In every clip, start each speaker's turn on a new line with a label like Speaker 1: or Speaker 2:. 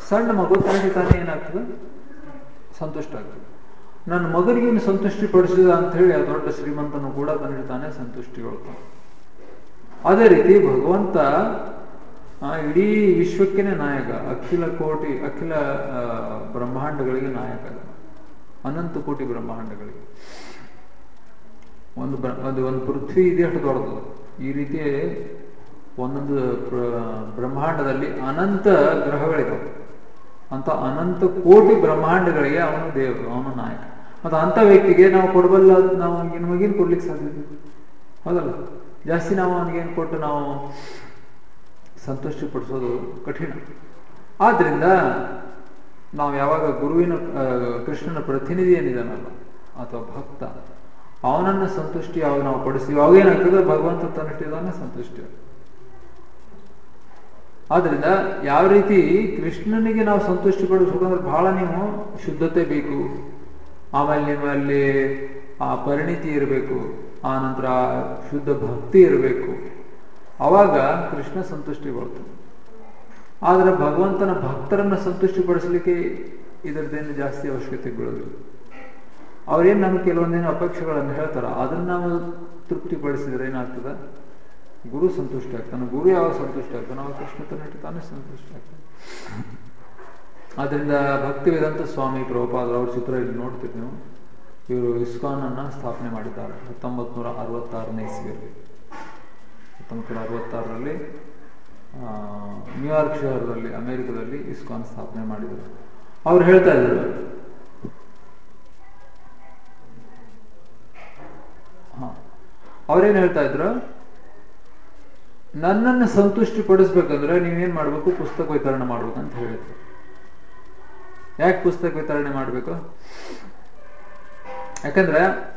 Speaker 1: ಸಣ್ಣ ಮಗು ತನಗೆ ತಾನೇ ಏನಾಗ್ತದೆ ಸಂತುಷ್ಟ ಆಗ್ತದೆ ನನ್ನ ಮಗನಿಗೆ ಇನ್ನು ಸಂತುಷ್ಟಿ ಪಡಿಸಿದ ಅಂತ ಹೇಳಿ ಆ ದೊಡ್ಡ ಶ್ರೀಮಂತನು ಕೂಡ ತನಗೆ ತಾನೇ ಸಂತುಷ್ಟಿಗೊಳ್ತಾನೆ ಅದೇ ರೀತಿ ಭಗವಂತ ಆ, ಇಡೀ ವಿಶ್ವಕ್ಕೇನೆ ನಾಯಕ ಅಖಿಲ ಕೋಟಿ ಅಖಿಲ ಆ, ಬ್ರಹ್ಮಾಂಡಗಳಿಗೆ ನಾಯಕ ಅನಂತ ಕೋಟಿ ಬ್ರಹ್ಮಾಂಡಗಳಿಗೆ ಒಂದು ಬ್ರ- ಒಂದು ಒಂದು ಪೃಥ್ವಿ ಇದೆಷ್ಟು ದೊಡ್ಡದು ಈ ರೀತಿ ಒಂದೊಂದು ಪ್ರ- ಬ್ರಹ್ಮಾಂಡದಲ್ಲಿ ಅನಂತ ಗ್ರಹಗಳಿದಾವೆ ಅಂತ ಅನಂತ ಕೋಟಿ ಬ್ರಹ್ಮಾಂಡಗಳಿಗೆ ಅವನು ದೇವರು ಅವನು ನಾಯಕ ಮತ್ತು ಅಂಥ ವ್ಯಕ್ತಿಗೆ ನಾವು ಕೊಡಬಲ್ಲ ನಾವು ನಮಗೇನು ಕೊಡ್ಲಿಕ್ಕೆ ಸಾಧ್ಯ ಇದೆ? ಹೌದಲ್ಲ ಜಾಸ್ತಿ ನಾವು ಅವನಿಗೇನು ಕೊಟ್ಟು ನಾವು ಸಂತುಷ್ಟಿ ಪಡಿಸೋದು ಕಠಿಣ ಆದ್ರಿಂದ ನಾವು ಯಾವಾಗ ಗುರುವಿನ ಆ, ಕೃಷ್ಣನ ಪ್ರತಿನಿಧಿ ಏನಿದಾನಲ್ಲ ಅಥವಾ ಭಕ್ತ ಅವನನ್ನ ಸಂತುಷ್ಟಿ ಯಾವಾಗ ನಾವು ಪಡಿಸ್ತೀವಿ ಅವಾಗ ಏನಾಗ್ತದೆ ಭಗವಂತ ತನ್ನಷ್ಟಿದಾನೆ ಸಂತುಷ್ಟಿ ಆಗ್ತದೆ. ಆದ್ರಿಂದ ಯಾವ ರೀತಿ ಕೃಷ್ಣನಿಗೆ ನಾವು ಸಂತುಷ್ಟಿ ಪಡಿಸ್ಬೇಕಂದ್ರೆ ಬಹಳ ನೀವು ಶುದ್ಧತೆ ಬೇಕು ಆಮೇಲೆ ನಿಮ್ಮಲ್ಲಿ ಆ ಪರಿಣಿತಿ ಇರಬೇಕು ಆ ನಂತರ ಶುದ್ಧ ಭಕ್ತಿ ಇರಬೇಕು ಅವಾಗ ಕೃಷ್ಣ ಸಂತುಷ್ಟಿಗೊಳ್ತಾನೆ ಆದ್ರೆ ಭಗವಂತನ ಭಕ್ತರನ್ನ ಸಂತುಷ್ಟಿಪಡಿಸಲಿಕ್ಕೆ ಇದರದ್ದೇನು ಜಾಸ್ತಿ ಅವಶ್ಯಕತೆ ಬೀಳೋದಿಲ್ಲ ಅವ್ರೇನು ನಮ್ಗೆ ಕೆಲವೊಂದೇನು ಅಪೇಕ್ಷೆಗಳನ್ನು ಹೇಳ್ತಾರ ಅದನ್ನ ನಾವು ತೃಪ್ತಿಪಡಿಸಿದ್ರೆ ಏನಾಗ್ತದೆ ಗುರು ಸಂತುಷ್ಟ ಆಗ್ತಾನೆ ಗುರು ಯಾವಾಗ ಸಂತುಷ್ಟ ಆಗ್ತಾನೆ ಅವಾಗ ಕೃಷ್ಣ ತನ್ನಟ್ಟು ತಾನೇ ಸಂತುಷ್ಟ ಆಗ್ತಾನೆ ಆದ್ರಿಂದ ಭಕ್ತಿ ವೇದಾಂತ ಸ್ವಾಮಿ ಪ್ರಭುಪಾದ ಅವ್ರ ಚಿತ್ರ ಇಲ್ಲಿ ನೋಡ್ತೀರಿ ನೀವು ಇವರು ಇಸ್ಕಾನ್ ಅನ್ನ ಸ್ಥಾಪನೆ ಮಾಡಿದ್ದಾರೆ ಹತ್ತೊಂಬತ್ತು ನೂರ ಅರವತ್ತಾರನೇ ಇಸ್ವಿಯಲ್ಲಿ ಹತ್ತೊಂಬತ್ತು ನೂರ ಅರವತ್ತಾರರಲ್ಲಿ ಆ, ನ್ಯೂಯಾರ್ಕ್ ಶಹರದಲ್ಲಿ ಅಮೆರಿಕದಲ್ಲಿ ಇಸ್ಕಾನ್ ಸ್ಥಾಪನೆ ಮಾಡಿದರು ಅವ್ರು ಹೇಳ್ತಾ ಇದ್ರು ಹಾ ಅವ್ರೇನ್ ಹೇಳ್ತಾ ಇದ್ರು ನನ್ನನ್ನು ಸಂತುಷ್ಟಿ ಪಡಿಸ್ಬೇಕಂದ್ರೆ ನೀವೇನ್ ಮಾಡ್ಬೇಕು ಪುಸ್ತಕ ವಿತರಣೆ ಮಾಡ್ಬೇಕು ಅಂತ ಹೇಳಿದ್ರು ಯಾಕೆ ಪುಸ್ತಕ ವಿತರಣೆ ಮಾಡಬೇಕು ಯಾಕಂದ್ರೆ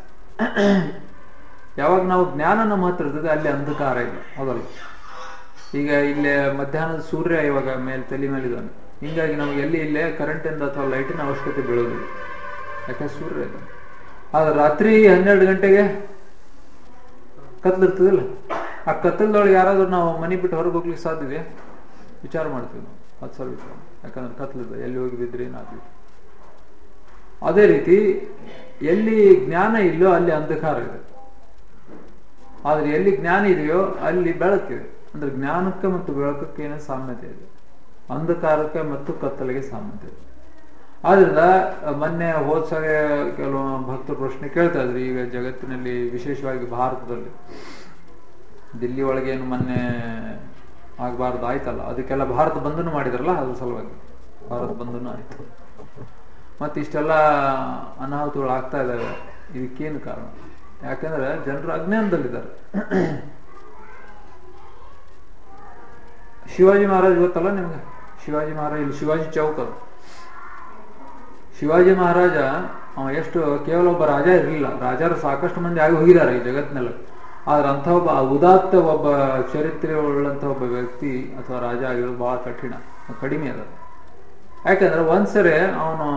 Speaker 1: ಯಾವಾಗ ನಾವು ಜ್ಞಾನ ನಮ್ಮ ಹತ್ರ ಇರ್ತದೆ ಅಲ್ಲಿ ಅಂಧಕಾರ ಇಲ್ಲ ಹೌದಲ್ಲ ಈಗ ಇಲ್ಲೇ ಮಧ್ಯಾಹ್ನದ ಸೂರ್ಯ ಇವಾಗ ಮೇಲೆ ತಲೆ ಮೇಲಿದ್ದಾನೆ ಹಿಂಗಾಗಿ ನಮ್ಗೆ ಎಲ್ಲಿ ಇಲ್ಲೇ ಕರೆಂಟಿಂದ ಅಥವಾ ಲೈಟಿನ ಅವಶ್ಯಕತೆ ಬೀಳೋದಿಲ್ಲ ಯಾಕಂದ್ರೆ ಸೂರ್ಯ ಇದೆ ಆದ್ರೆ ರಾತ್ರಿ ಹನ್ನೆರಡು ಗಂಟೆಗೆ ಕತ್ಲಿರ್ತದಿಲ್ಲ ಆ ಕತ್ತಲದೊಳಗೆ ಯಾರಾದ್ರೂ ನಾವು ಮನೆ ಬಿಟ್ಟು ಹೊರಗೆ ಹೋಗ್ಲಿಕ್ಕೆ ಸಾಧ್ಯ ಇದೆಯಾ ವಿಚಾರ ಮಾಡ್ತೀವಿ ನಾವು ಹತ್ತು ಸಲ ವಿಚಾರ ಯಾಕಂದ್ರೆ ಕತ್ಲಿದೆ ಎಲ್ಲಿ ಹೋಗಿ ಬಿದ್ರಿ ಏನಾಗ್ತಿತ್ತು ಅದೇ ರೀತಿ ಎಲ್ಲಿ ಜ್ಞಾನ ಇಲ್ಲೋ ಅಲ್ಲಿ ಅಂಧಕಾರ ಇದೆ ಆದ್ರೆ ಎಲ್ಲಿ ಜ್ಞಾನ ಇದೆಯೋ ಅಲ್ಲಿ ಬೆಳಕಿದೆ ಅಂದ್ರೆ ಜ್ಞಾನಕ್ಕೆ ಮತ್ತು ಬೆಳಕಕ್ಕೆ ಏನೋ ಸಾಮ್ಯತೆ ಇದೆ ಅಂಧಕಾರಕ್ಕೆ ಮತ್ತು ಕತ್ತಲೆಗೆ ಸಾಮ್ಯತೆ ಇದೆ ಆದ್ರಿಂದ ಮೊನ್ನೆ ಹೋದ್ಸಾಗ ಕೆಲವು ಭಕ್ತರು ಪ್ರಶ್ನೆ ಕೇಳ್ತಾ ಇದ್ರು ಈಗ ಜಗತ್ತಿನಲ್ಲಿ ವಿಶೇಷವಾಗಿ ಭಾರತದಲ್ಲಿ ದಿಲ್ಲಿ ಒಳಗೆ ಏನು ಮೊನ್ನೆ ಆಗಬಾರ್ದು ಆಯ್ತಲ್ಲ ಅದಕ್ಕೆಲ್ಲ ಭಾರತ ಬಂಧನ ಮಾಡಿದ್ರಲ್ಲ ಅದ್ರ ಸಲುವಾಗಿ ಭಾರತ ಬಂಧನ ಆಯ್ತು ಮತ್ತೆ ಇಷ್ಟೆಲ್ಲ ಅನಾಹುತಗಳು ಆಗ್ತಾ ಇದ್ದಾವೆ ಇದಕ್ಕೇನು ಕಾರಣ ಯಾಕಂದ್ರೆ ಜನರು ಅಜ್ಞಾನದಲ್ಲಿದ್ದಾರೆ ಶಿವಾಜಿ ಮಹಾರಾಜ್ ಗೊತ್ತಲ್ಲ ನಿಮ್ಗೆ ಶಿವಾಜಿ ಮಹಾರಾಜ್ ಇಲ್ಲಿ ಶಿವಾಜಿ ಚೌಕ್ ಅದು ಶಿವಾಜಿ ಮಹಾರಾಜ ಅವ ಎಷ್ಟು ಕೇವಲ ಒಬ್ಬ ರಾಜ ಇರಲಿಲ್ಲ ರಾಜರು ಸಾಕಷ್ಟು ಮಂದಿ ಆಗಿ ಹೋಗಿದ್ದಾರೆ ಈ ಜಗತ್ತಿನಲ್ಲಿ ಆದ್ರೆ ಅಂಥ ಒಬ್ಬ ಉದಾತ್ತ ಒಬ್ಬ ಚರಿತ್ರೆ ಉಳ್ಳಂಥ ಒಬ್ಬ ವ್ಯಕ್ತಿ ಅಥವಾ ರಾಜ ಆಗಿರೋದು ಬಹಳ ಕಠಿಣ ಕಡಿಮೆ ಅದ ಯಾಕಂದ್ರೆ ಒಂದ್ಸರಿ ಅವನು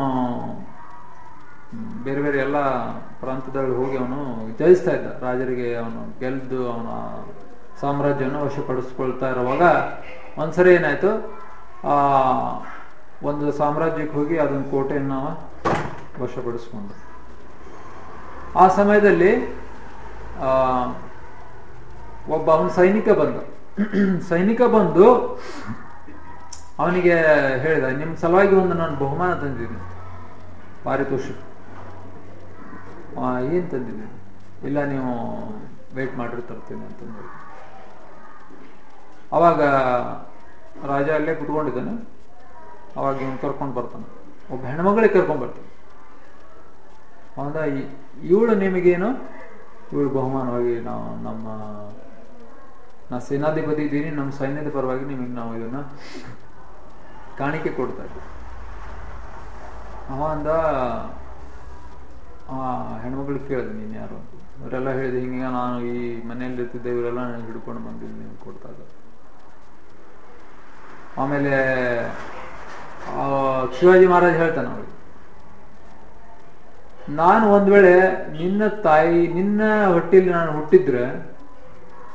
Speaker 1: ಬೇರೆ ಬೇರೆ ಎಲ್ಲ ಪ್ರಾಂತದಲ್ಲಿ ಹೋಗಿ ಅವನು ಜಯಿಸ್ತಾ ಇದ್ದ ರಾಜರಿಗೆ ಅವನು ಗೆಲ್ದು ಅವನ ಸಾಮ್ರಾಜ್ಯವನ್ನು ವಶಪಡಿಸ್ಕೊಳ್ತಾ ಇರುವಾಗ ಒಂದ್ಸರಿ ಏನಾಯ್ತು ಆ ಒಂದು ಸಾಮ್ರಾಜ್ಯಕ್ಕೆ ಹೋಗಿ ಅದೊಂದು ಕೋಟೆಯನ್ನು ಅವ ವಶಪಡಿಸ್ಕೊಂಡು ಆ ಸಮಯದಲ್ಲಿ ಆ ಒಬ್ಬ ಅವನ ಸೈನಿಕ ಬಂದ ಸೈನಿಕ ಬಂದು ಅವನಿಗೆ ಹೇಳಿದ ನಿಮ್ಮ ಸಲುವಾಗಿ ಒಂದು ನಾನು ಬಹುಮಾನ ತಂದಿದ್ದೀನಿ ಪಾರಿತೋಷಿಕ ಏನು ತಂದಿದ್ದೀನಿ ಇಲ್ಲ ನೀವು ವೇಟ್ ಮಾಡಿರಿ ತರ್ತೀನಿ ಅಂತಂದು ಅವಾಗ ರಾಜ ಅಲ್ಲೇ ಕುತ್ಕೊಂಡಿದ್ದಾನೆ ಅವಾಗ ಇವನು ಕರ್ಕೊಂಡು ಬರ್ತಾನೆ ಒಬ್ಬ ಹೆಣ್ಮಗಳಿಗೆ ಕರ್ಕೊಂಡು ಬರ್ತಾನೆ ಹೌದಾ ಇವಳು ನಿಮಗೇನು ಇವಳು ಬಹುಮಾನವಾಗಿ ನಾವು ನಮ್ಮ ನಾ ಸೇನಾಧಿಪತಿ ಇದ್ದೀನಿ ನಮ್ಮ ಸೈನ್ಯದ ಪರವಾಗಿ ನಿಮಗೆ ನಾವು ಇದನ್ನ ಕಾಣಿಕೆ ಕೊಡ್ತಾ ಇದ್ವಿ ಅವ ಅಂದ ಆ ಹೆಣ್ಮಕ್ಳಿಗೆ ಕೇಳಿದೆ ನೀನು ಯಾರು ಅಂತ ಇವರೆಲ್ಲ ಹೇಳಿದೆ ಹಿಂಗೆ ನಾನು ಈ ಮನೆಯಲ್ಲಿ ಇರ್ತಿದ್ದೆ ಇವರೆಲ್ಲ ನನಗೆ ಹಿಡ್ಕೊಂಡು ಬಂದಿದ್ದು ನೀವು ಕೊಡ್ತಾ ಇದ್ದಾರೆ ಆಮೇಲೆ ಆ, ಶಿವಾಜಿ ಮಹಾರಾಜ್ ಹೇಳ್ತಾನೆ ಅವ್ರಿಗೆ ನಾನು ಒಂದ್ ವೇಳೆ ನಿನ್ನ ತಾಯಿ ನಿನ್ನ ಹೊಟ್ಟೆಯಲ್ಲಿ ನಾನು ಹುಟ್ಟಿದ್ರೆ